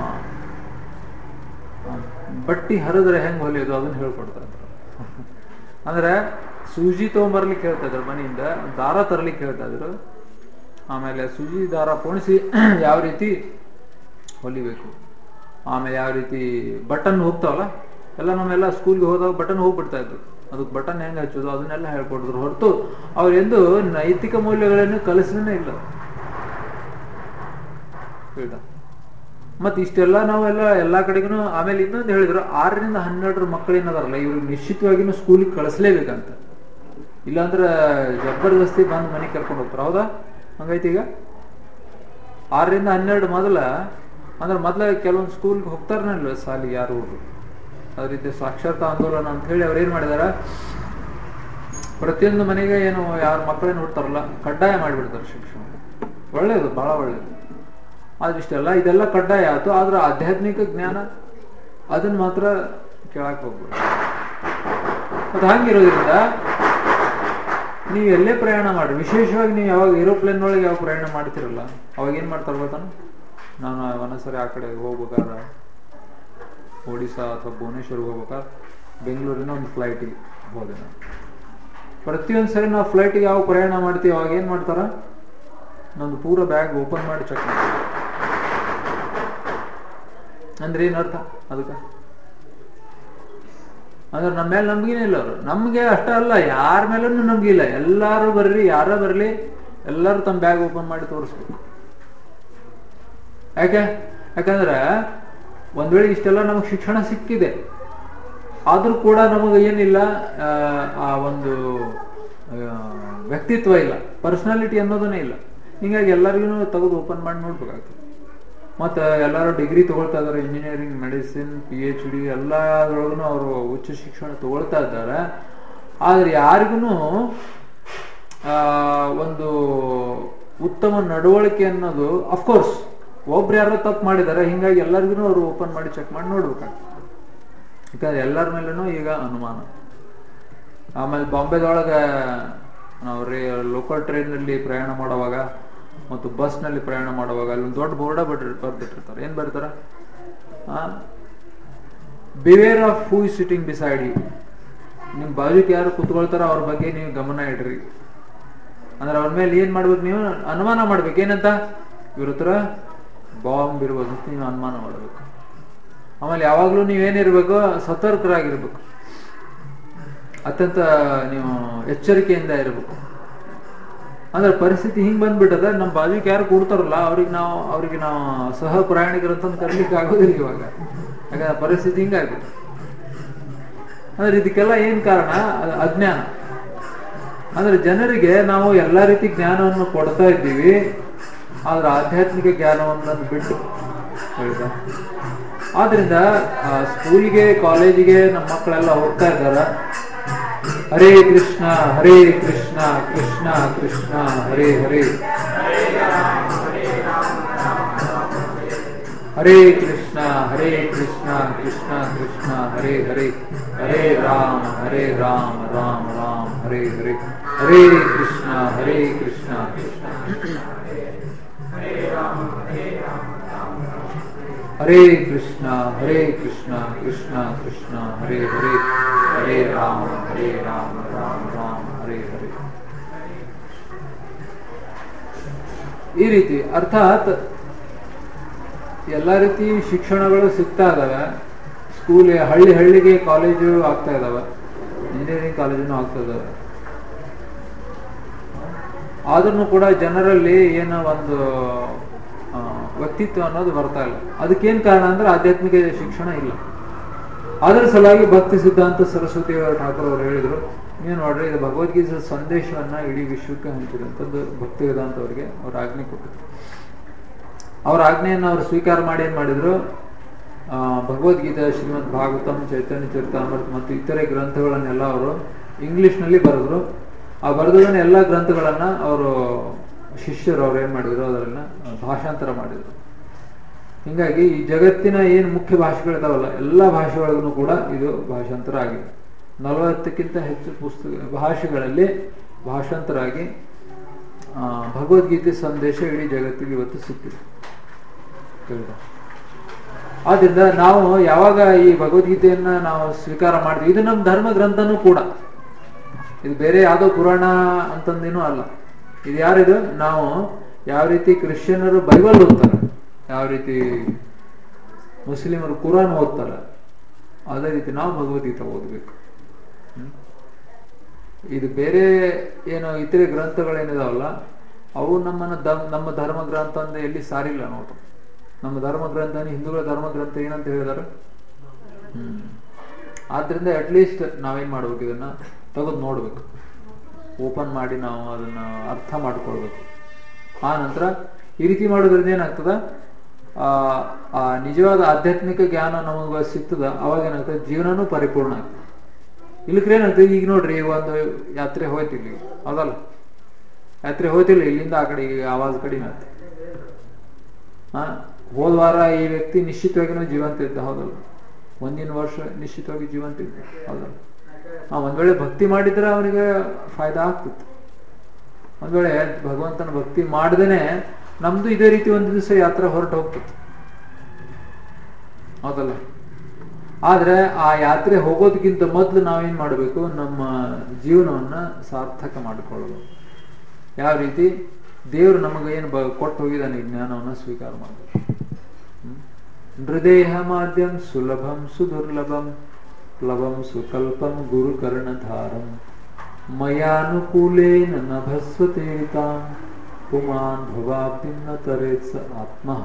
Speaker 1: ಬಟ್ಟಿ ಹರಿದ್ರೆ ಹೆಂಗ್ ಹೊಲಿಯೋದು ಅದನ್ನ ಹೇಳ್ಕೊಡ್ತಾ ಇದ್ರು ಅಂದ್ರೆ ಸೂಜಿ ತಗೊಂಬರ್ಲಿಕ್ಕೆ ಹೇಳ್ತಾ ಇದ್ರು ಮನೆಯಿಂದ ದಾರ ತರಲಿಕ್ಕೆ ಹೇಳ್ತಾ ಇದ್ರು ಆಮೇಲೆ ಸೂಜಿ ದಾರ ಪೋಣಿಸಿ ಯಾವ ರೀತಿ ಹೊಲಿಬೇಕು ಆಮೇಲೆ ಯಾವ ರೀತಿ ಬಟನ್ ಹೋಗ್ತಾವಲ್ಲ ಎಲ್ಲ ನಮ್ಮೆಲ್ಲ ಸ್ಕೂಲ್ಗೆ ಹೋದಾಗ ಬಟನ್ ಹೋಗ್ಬಿಡ್ತಾ ಇದ್ರು ಅದಕ್ಕೆ ಬಟನ್ ಹೆಂಗೆ ಹಚ್ಚೋದು ಅದನ್ನೆಲ್ಲ ಹೇಳ್ಕೊಡಿದ್ರು ಹೊರತು ಅವ್ರು ಎಂದು ನೈತಿಕ ಮೌಲ್ಯಗಳನ್ನು ಕಲಿಸ್ಲೇ ಇಲ್ಲ ಹೇಳ್ದ ಮತ್ತೆ ಇಷ್ಟೆಲ್ಲ ನಾವೆಲ್ಲ ಎಲ್ಲಾ ಕಡೆಗೂ ಆಮೇಲೆ ಇನ್ನೊಂದು ಹೇಳಿದ್ರು ಆರರಿಂದ ಹನ್ನೆರಡರ ಮಕ್ಕಳು ಏನದಾರಲ್ಲ ಇವ್ರಿಗೆ ನಿಶ್ಚಿತವಾಗಿನೂ ಸ್ಕೂಲಿಗೆ ಕಳಿಸ್ಲೇಬೇಕಂತ ಇಲ್ಲಾಂದ್ರೆ ಜಬರ್ದಸ್ತಿ ಬಂದು ಮನೆಗೆ ಕರ್ಕೊಂಡು ಹೋಗ್ತಾರೆ ಹೌದಾ ಹಂಗೈತಿ ಈಗ ಆರರಿಂದ ಹನ್ನೆರಡು ಮೊದಲ ಅಂದ್ರೆ ಮೊದಲ ಕೆಲವೊಂದು ಸ್ಕೂಲ್ಗೆ ಹೋಗ್ತಾರನಲ್ವ ಸಾಲಿಗೆ ಯಾರು ಹುಡುಗರು ಅದೇ ರೀತಿ ಸಾಕ್ಷರತಾ ಆಂದೋಲನ ಅಂತ ಹೇಳಿ ಅವ್ರು ಏನ್ ಮಾಡಿದಾರ ಪ್ರತಿಯೊಂದು ಮನೆಗೆ ಏನು ಯಾರ ಮಕ್ಕಳೇನು ಹುಡ್ತಾರಲ್ಲ ಕಡ್ಡಾಯ ಮಾಡಿಬಿಡ್ತಾರೆ ಶಿಕ್ಷಣ ಒಳ್ಳೇದು ಬಹಳ ಒಳ್ಳೇದು ಆದ್ರೆ ಇಷ್ಟೆಲ್ಲ ಇದೆಲ್ಲ ಕಡ್ಡಾಯ ಆಯ್ತು ಆದ್ರೆ ಆಧ್ಯಾತ್ಮಿಕ ಜ್ಞಾನ ಅದನ್ನ ಮಾತ್ರ ಕೇಳಕ್ ಹೋಗ್ಬಿಡು ಮತ್ತೆ ಹಂಗಿರೋದ್ರಿಂದ ನೀವು ಎಲ್ಲೇ ಪ್ರಯಾಣ ಮಾಡ್ರಿ ವಿಶೇಷವಾಗಿ ನೀವು ಯಾವಾಗ ಏರೋಪ್ಲೇನ್ ಒಳಗೆ ಯಾವ ಪ್ರಯಾಣ ಮಾಡ್ತಿರಲ್ಲ ಅವಾಗ ಏನ್ ಮಾಡ್ತಾರ ಗೊತ್ತಾನ ನಾನು ಒಂದೊಂದ್ಸರಿ ಆ ಕಡೆ ಹೋಗ್ಬೇಕಾದ್ರೆ ಒಡಿಶಾ ಅಥವಾ ಭುವನೇಶ್ವರ್ಗೆ ಹೋಗ್ಬೇಕಾದ್ರೆ ಬೆಂಗಳೂರಿನ ಒಂದು ಫ್ಲೈಟಿಗೆ ಹೋದೆ ನಾನು ಪ್ರತಿಯೊಂದು ಸರಿ ನಾವು ಫ್ಲೈಟಿಗೆ ಯಾವ ಪ್ರಯಾಣ ಮಾಡ್ತೀವಿ ಅವಾಗ ಏನ್ ಮಾಡ್ತಾರ ನಂದು ಪೂರ ಬ್ಯಾಗ್ ಓಪನ್ ಮಾಡಿ ಚೆಕ್ ಮಾಡ್ತಾರೆ ಅಂದ್ರೆ ಏನ್ ಅರ್ಥ ಅದಕ್ಕೆ ಅಂದ್ರೆ ನಮ್ಮ ಮೇಲೆ ನಂಬಿಕೆನೇ ಇಲ್ಲ ಅವರು ನಮ್ಗೆ ಅಷ್ಟ ಅಲ್ಲ ಯಾರ ಮೇಲೂ ನಂಬಿಕೆ ಇಲ್ಲ ಎಲ್ಲಾರು ಬರ್ಲಿ ಯಾರ ಬರ್ಲಿ ಎಲ್ಲರೂ ತಮ್ಮ ಬ್ಯಾಗ್ ಓಪನ್ ಮಾಡಿ ತೋರಿಸ್ಬೇಕು ಯಾಕೆ ಯಾಕಂದ್ರೆ ಒಂದ್ ವೇಳೆ ಇಷ್ಟೆಲ್ಲ ನಮಗೆ ಶಿಕ್ಷಣ ಸಿಕ್ಕಿದೆ ಆದ್ರೂ ಕೂಡ ನಮಗೆ ಏನಿಲ್ಲ ಆ ಒಂದು ವ್ಯಕ್ತಿತ್ವ ಇಲ್ಲ ಪರ್ಸನಾಲಿಟಿ ಅನ್ನೋದನ್ನೇ ಇಲ್ಲ ಹಿಂಗಾಗಿ ಎಲ್ಲರಿಗೂ ತೆಗೆದು ಓಪನ್ ಮಾಡಿ ನೋಡ್ಬೇಕಾಗ್ತದೆ ಮತ್ತು ಎಲ್ಲರೂ ಡಿಗ್ರಿ ತಗೊಳ್ತಾ ಇದ್ದಾರೆ engineering medicine P H D ಎಲ್ಲದರೊಳಗೂ ಅವರು ಉಚ್ಚ ಶಿಕ್ಷಣ ತಗೊಳ್ತಾ ಇದ್ದಾರೆ ಆದ್ರೆ ಯಾರಿಗೂ ಒಂದು ಉತ್ತಮ ನಡವಳಿಕೆ ಅನ್ನೋದು ಅಫ್ಕೋರ್ಸ್ ಒಬ್ರು ಯಾರೋ ತಪ್ಪು ಮಾಡಿದ್ದಾರೆ ಹಿಂಗಾಗಿ ಎಲ್ಲರಿಗೂ ಅವರು ಓಪನ್ ಮಾಡಿ ಚೆಕ್ ಮಾಡಿ ನೋಡ್ಬೇಕಾಗ್ತದೆ ಯಾಕಂದ್ರೆ ಎಲ್ಲರ ಮೇಲೂ ಈಗ ಅನುಮಾನ ಆಮೇಲೆ ಬಾಂಬೆದೊಳಗೆ ನಾವು ರೇ ಲೋಕಲ್ ಟ್ರೈನಲ್ಲಿ ಪ್ರಯಾಣ ಮಾಡುವಾಗ ಮತ್ತು ಬಸ್ನಲ್ಲಿ ಪ್ರಯಾಣ ಮಾಡುವಾಗ ಅಲ್ಲಿ ಒಂದು ದೊಡ್ಡ ಬೋರ್ಡ ಬಿಟ್ರಿ ಬರ್ದಿಟ್ಟಿರ್ತಾರೆ ಏನ್ ಬರ್ತಾರ beware of who is sitting beside you ನಿಮ್ ಬಾಜುಕ್ ಯಾರು ಕುತ್ಕೊಳ್ತಾರ ಅವ್ರ ಬಗ್ಗೆ ನೀವು ಗಮನ ಇಡ್ರಿ ಅಂದ್ರೆ ಅವ್ರ ಮೇಲೆ ಏನ್ ಮಾಡ್ಬೇಕು ನೀವು ಅನುಮಾನ ಮಾಡ್ಬೇಕು ಏನಂತ ಇವ್ರ ಹತ್ರ ಬಾಂಬ್ ಇರ್ಬೋದು ಅಂತ ನೀವು ಅನುಮಾನ ಮಾಡ್ಬೇಕು ಆಮೇಲೆ ಯಾವಾಗ್ಲೂ ನೀವೇನಿರ್ಬೇಕು ಸತರ್ಕರಾಗಿರ್ಬೇಕು ಅತ್ಯಂತ ನೀವು ಎಚ್ಚರಿಕೆಯಿಂದ ಇರಬೇಕು ಅಂದ್ರೆ ಪರಿಸ್ಥಿತಿ ಹಿಂಗ್ ಬಂದ್ಬಿಟ್ಟದ ನಮ್ಮ ಬಾಜುಕ್ ಯಾರು ಕೂಡ್ತಾರಲ್ಲ ಅವ್ರಿಗೆ ನಾವು ಅವ್ರಿಗೆ ನಾವು ಸಹ ಪ್ರಯಾಣಿಕರಂತಂದು ಕರ್ಲಿಕ್ಕೆ ಆಗೋದಿಲ್ಲ ಇವಾಗ ಯಾಕಂದ್ರೆ ಪರಿಸ್ಥಿತಿ ಹಿಂಗಾಗ್ಬಿಟ್ಟು ಅಂದ್ರೆ ಇದಕ್ಕೆಲ್ಲ ಏನ್ ಕಾರಣ ಅಜ್ಞಾನ ಅಂದ್ರೆ ಜನರಿಗೆ ನಾವು ಎಲ್ಲಾ ರೀತಿ ಜ್ಞಾನವನ್ನು ಕೊಡ್ತಾ ಇದ್ದೀವಿ ಆದ್ರೆ ಆಧ್ಯಾತ್ಮಿಕ ಜ್ಞಾನವನ್ನು ಬಿಟ್ಟು ಹೇಳಿದ ಆದ್ರಿಂದ ಸ್ಕೂಲಿಗೆ ಕಾಲೇಜಿಗೆ ನಮ್ಮ ಮಕ್ಕಳೆಲ್ಲ ಹೋಗ್ತಾ ಇದ್ದಾರೆ ಹರೇ ಕೃಷ್ಣ ಹರೇ ಕೃಷ್ಣ ಕೃಷ್ಣ ಕೃಷ್ಣ ಹರೇ ಹರೇ ಹರೇ ಕೃಷ್ಣ ಹರೇ ಕೃಷ್ಣ ಕೃಷ್ಣ ಕೃಷ್ಣ ಹರೇ ಹರೇ ಹರೇ ರಾಮ ಹರೇ ರಾಮ ರಾಮ ರಾಮ ಹರೇ ಹರೇ ಹರೇ ಕೃಷ್ಣ ಹರೇ ಕೃಷ್ಣ ಕೃಷ್ಣ ಹರೇ ಕೃಷ್ಣ ಹರೇ ಕೃಷ್ಣ ಕೃಷ್ಣ ಕೃಷ್ಣ ಹರೇ ಹರೇ ಹರೇ ರಾಮ ಹರೇ ರಾಮ ರಾಮ ರಾಮ ಹರೇ ಹರೇ ಈ ರೀತಿ ಅರ್ಥಾತ್ ಎಲ್ಲ ರೀತಿ ಶಿಕ್ಷಣಗಳು ಸಿಗ್ತಾ ಇದಾವೆ ಸ್ಕೂಲ್ ಹಳ್ಳಿ ಹಳ್ಳಿಗೆ ಕಾಲೇಜು ಆಗ್ತಾ ಇದಾವೆ ಇಂಜಿನಿಯರಿಂಗ್ ಕಾಲೇಜನ್ನು ಆಗ್ತಾ ಇದಾವೆ ಆದ್ರೂ ಕೂಡ ಜನರಲ್ಲಿ ಏನೋ ಒಂದು ಆ, ವ್ಯಕ್ತಿತ್ವ ಅನ್ನೋದು ಬರ್ತಾ ಇಲ್ಲ ಅದಕ್ಕೇನ್ ಕಾರಣ ಅಂದ್ರೆ ಆಧ್ಯಾತ್ಮಿಕ ಶಿಕ್ಷಣ ಇಲ್ಲ ಅದರ ಸಲುವಾಗಿ ಭಕ್ತಿ ಸಿದ್ಧಾಂತ ಸರಸ್ವತಿ ಠಾಕೂರ್ ಅವರು ಹೇಳಿದ್ರು ನೀವು ನೋಡ್ರಿ ಇದು ಭಗವದ್ಗೀತೆ ಸಂದೇಶವನ್ನ ಇಡೀ ವಿಶ್ವಕ್ಕೆ ಹಂಚಿರುವಂಥದ್ದು ಭಕ್ತಿ ವೇದಾಂತ ಅವರಿಗೆ ಅವ್ರ ಆಜ್ಞೆ ಕೊಟ್ಟಿದ್ರು ಅವ್ರ ಆಜ್ಞೆಯನ್ನು ಅವರು ಸ್ವೀಕಾರ ಮಾಡಿ ಏನ್ ಮಾಡಿದ್ರು ಆ, ಭಗವದ್ಗೀತೆ ಶ್ರೀಮದ್ ಭಾಗವತಂ ಚೈತನ್ಯ ಚರಿತಾಮೃತ ಮತ್ತು ಇತರೆ ಗ್ರಂಥಗಳನ್ನೆಲ್ಲ ಅವರು ಇಂಗ್ಲಿಷ್ನಲ್ಲಿ ಬರೆದ್ರು ಆ ಬರೆದವನ್ನ ಎಲ್ಲ ಗ್ರಂಥಗಳನ್ನ ಅವರು ಶಿಷ್ಯರು ಅವ್ರು ಏನ್ ಮಾಡಿದ್ರು ಅದರನ್ನ ಭಾಷಾಂತರ ಮಾಡಿದ್ರು ಹಿಂಗಾಗಿ ಈ ಜಗತ್ತಿನ ಏನು ಮುಖ್ಯ ಭಾಷೆಗಳಿದಾವಲ್ಲ ಎಲ್ಲ ಭಾಷೆಗಳಿಗೂ ಕೂಡ ಇದು ಭಾಷಾಂತರ ಆಗಿದೆ ನಲವತ್ತಕ್ಕಿಂತ ಹೆಚ್ಚು ಪುಸ್ತಕ ಭಾಷೆಗಳಲ್ಲಿ ಭಾಷಾಂತರ ಆಗಿ ಆ, ಭಗವದ್ಗೀತೆ ಸಂದೇಶ ಇಡೀ ಜಗತ್ತಿಗೆ ಇವತ್ತು ಸಿಕ್ಕಿದೆ ತಿಳಿದ ಆದ್ರಿಂದ ನಾವು ಯಾವಾಗ ಈ ಭಗವದ್ಗೀತೆಯನ್ನ ನಾವು ಸ್ವೀಕಾರ ಮಾಡ್ತೀವಿ ಇದು ನಮ್ಮ ಧರ್ಮ ಗ್ರಂಥನೂ ಕೂಡ ಇದು ಬೇರೆ ಯಾವುದೋ ಪುರಾಣ ಅಂತಂದೇನೂ ಅಲ್ಲ ಇದು ಯಾರಿದು ನಾವು ಯಾವ ರೀತಿ ಕ್ರಿಶ್ಚಿಯನರು ಬೈಬಲ್ ಓದ್ತಾರೆ ಯಾವ ರೀತಿ ಮುಸ್ಲಿಮರು ಕುರಾನ್ ಓದ್ತಾರೆ ಅದೇ ರೀತಿ ನಾವು ಭಗವದ್ಗೀತೆ ಓದಬೇಕು ಇದು ಬೇರೆ ಏನು ಇತರೆ ಗ್ರಂಥಗಳೇನಿದಾವಲ್ಲ ಅವು ನಮ್ಮನ್ನ ದ- ನಮ್ಮ ಧರ್ಮ ಗ್ರಂಥ ಅಂತ ಎಲ್ಲಿ ಸಾರಿಲ್ಲ ನೋಡ್ರಿ ನಮ್ಮ ಧರ್ಮ ಗ್ರಂಥ ಹಿಂದೂಗಳ ಧರ್ಮ ಗ್ರಂಥ ಏನಂತ ಹೇಳಿದಾರೆ ಹ್ಮ್ ಆದ್ರಿಂದ ಅಟ್ಲೀಸ್ಟ್ ನಾವೇನ್ ಮಾಡ್ಬೇಕು ಇದನ್ನ ತೆಗೆದು ನೋಡ್ಬೇಕು ಓಪನ್ ಮಾಡಿ ನಾವು ಅದನ್ನ ಅರ್ಥ ಮಾಡ್ಕೊಳ್ಬೇಕು ಆ ನಂತರ ಈ ರೀತಿ ಮಾಡೋದ್ರಿಂದ ಏನಾಗ್ತದ ಆ ಆ ನಿಜವಾದ ಆಧ್ಯಾತ್ಮಿಕ ಜ್ಞಾನ ನಮಗೆ ಸಿಗ್ತದ ಅವಾಗ ಏನಾಗ್ತದೆ ಜೀವನನೂ ಪರಿಪೂರ್ಣ ಆಗ್ತದೆ ಇಲ್ಲಕ್ರೆ ಏನಾಗ್ತದೆ ಈಗ ನೋಡ್ರಿ ಈಗ ಒಂದು ಯಾತ್ರೆ ಹೋಯ್ತಿಲ್ಲ ಈಗ ಹೌದಲ್ಲ ಯಾತ್ರೆ ಹೋಯ್ತಿಲ್ಲ ಇಲ್ಲಿಂದ ಆ ಕಡೆ ಈಗ ಆವಾಜ್ ಕಡಿಮೆ ಆಯ್ತು ಹಾ ಹೋದ ವಾರ ಈ ವ್ಯಕ್ತಿ ನಿಶ್ಚಿತವಾಗಿನೂ ಜೀವಂತ ಇದ್ದ ಹೌದಲ್ಲ ಮುಂದಿನ ವರ್ಷ ನಿಶ್ಚಿತವಾಗಿ ಜೀವಂತ ಇದ್ದ ಹೌದಲ್ಲ ಆ ಒಂದ್ ವೇಳೆ ಭಕ್ತಿ ಮಾಡಿದ್ರೆ ಅವನಿಗೆ ಫಾಯ್ದಾ ಆಗ್ತಿತ್ತು ಒಂದ್ ವೇಳೆ ಭಗವಂತನ ಭಕ್ತಿ ಮಾಡ್ದೇನೆ ನಮ್ದು ಇದೇ ರೀತಿ ಒಂದು ದಿವಸ ಯಾತ್ರೆ ಹೊರಟು ಹೋಗ್ತಿತ್ತು ಹೌದಲ್ಲ ಆದ್ರೆ ಆ ಯಾತ್ರೆ ಹೋಗೋದಕ್ಕಿಂತ ಮೊದಲು ನಾವೇನ್ ಮಾಡಬೇಕು ನಮ್ಮ ಜೀವನವನ್ನ ಸಾರ್ಥಕ ಮಾಡಿಕೊಳ್ಳಬೇಕು ಯಾವ ರೀತಿ ದೇವರು ನಮಗೆ ಏನು ಬ ಕೊಟ್ಟು ಹೋಗಿದ್ದಾನೆ ಈ ಜ್ಞಾನವನ್ನು ಸ್ವೀಕಾರ ಮಾಡಬೇಕು ನೃದೇಹ ಮಾಧ್ಯಂ ಸುಲಭಂ ಸುದುರ್ಲಭಂ ಪ್ಲವಂ ಸುಕಲ್ಪಂ ಗುರುಕರ್ಣಧಾರಂ ಮಯಾನುಕೂಲೇನ ನಭಸ್ವತೇತಾಂ ಪುಮಾನ್ ಭವಾಬ್ದಿನ್ನ ತರೇತ್ಸ ಆತ್ಮಃ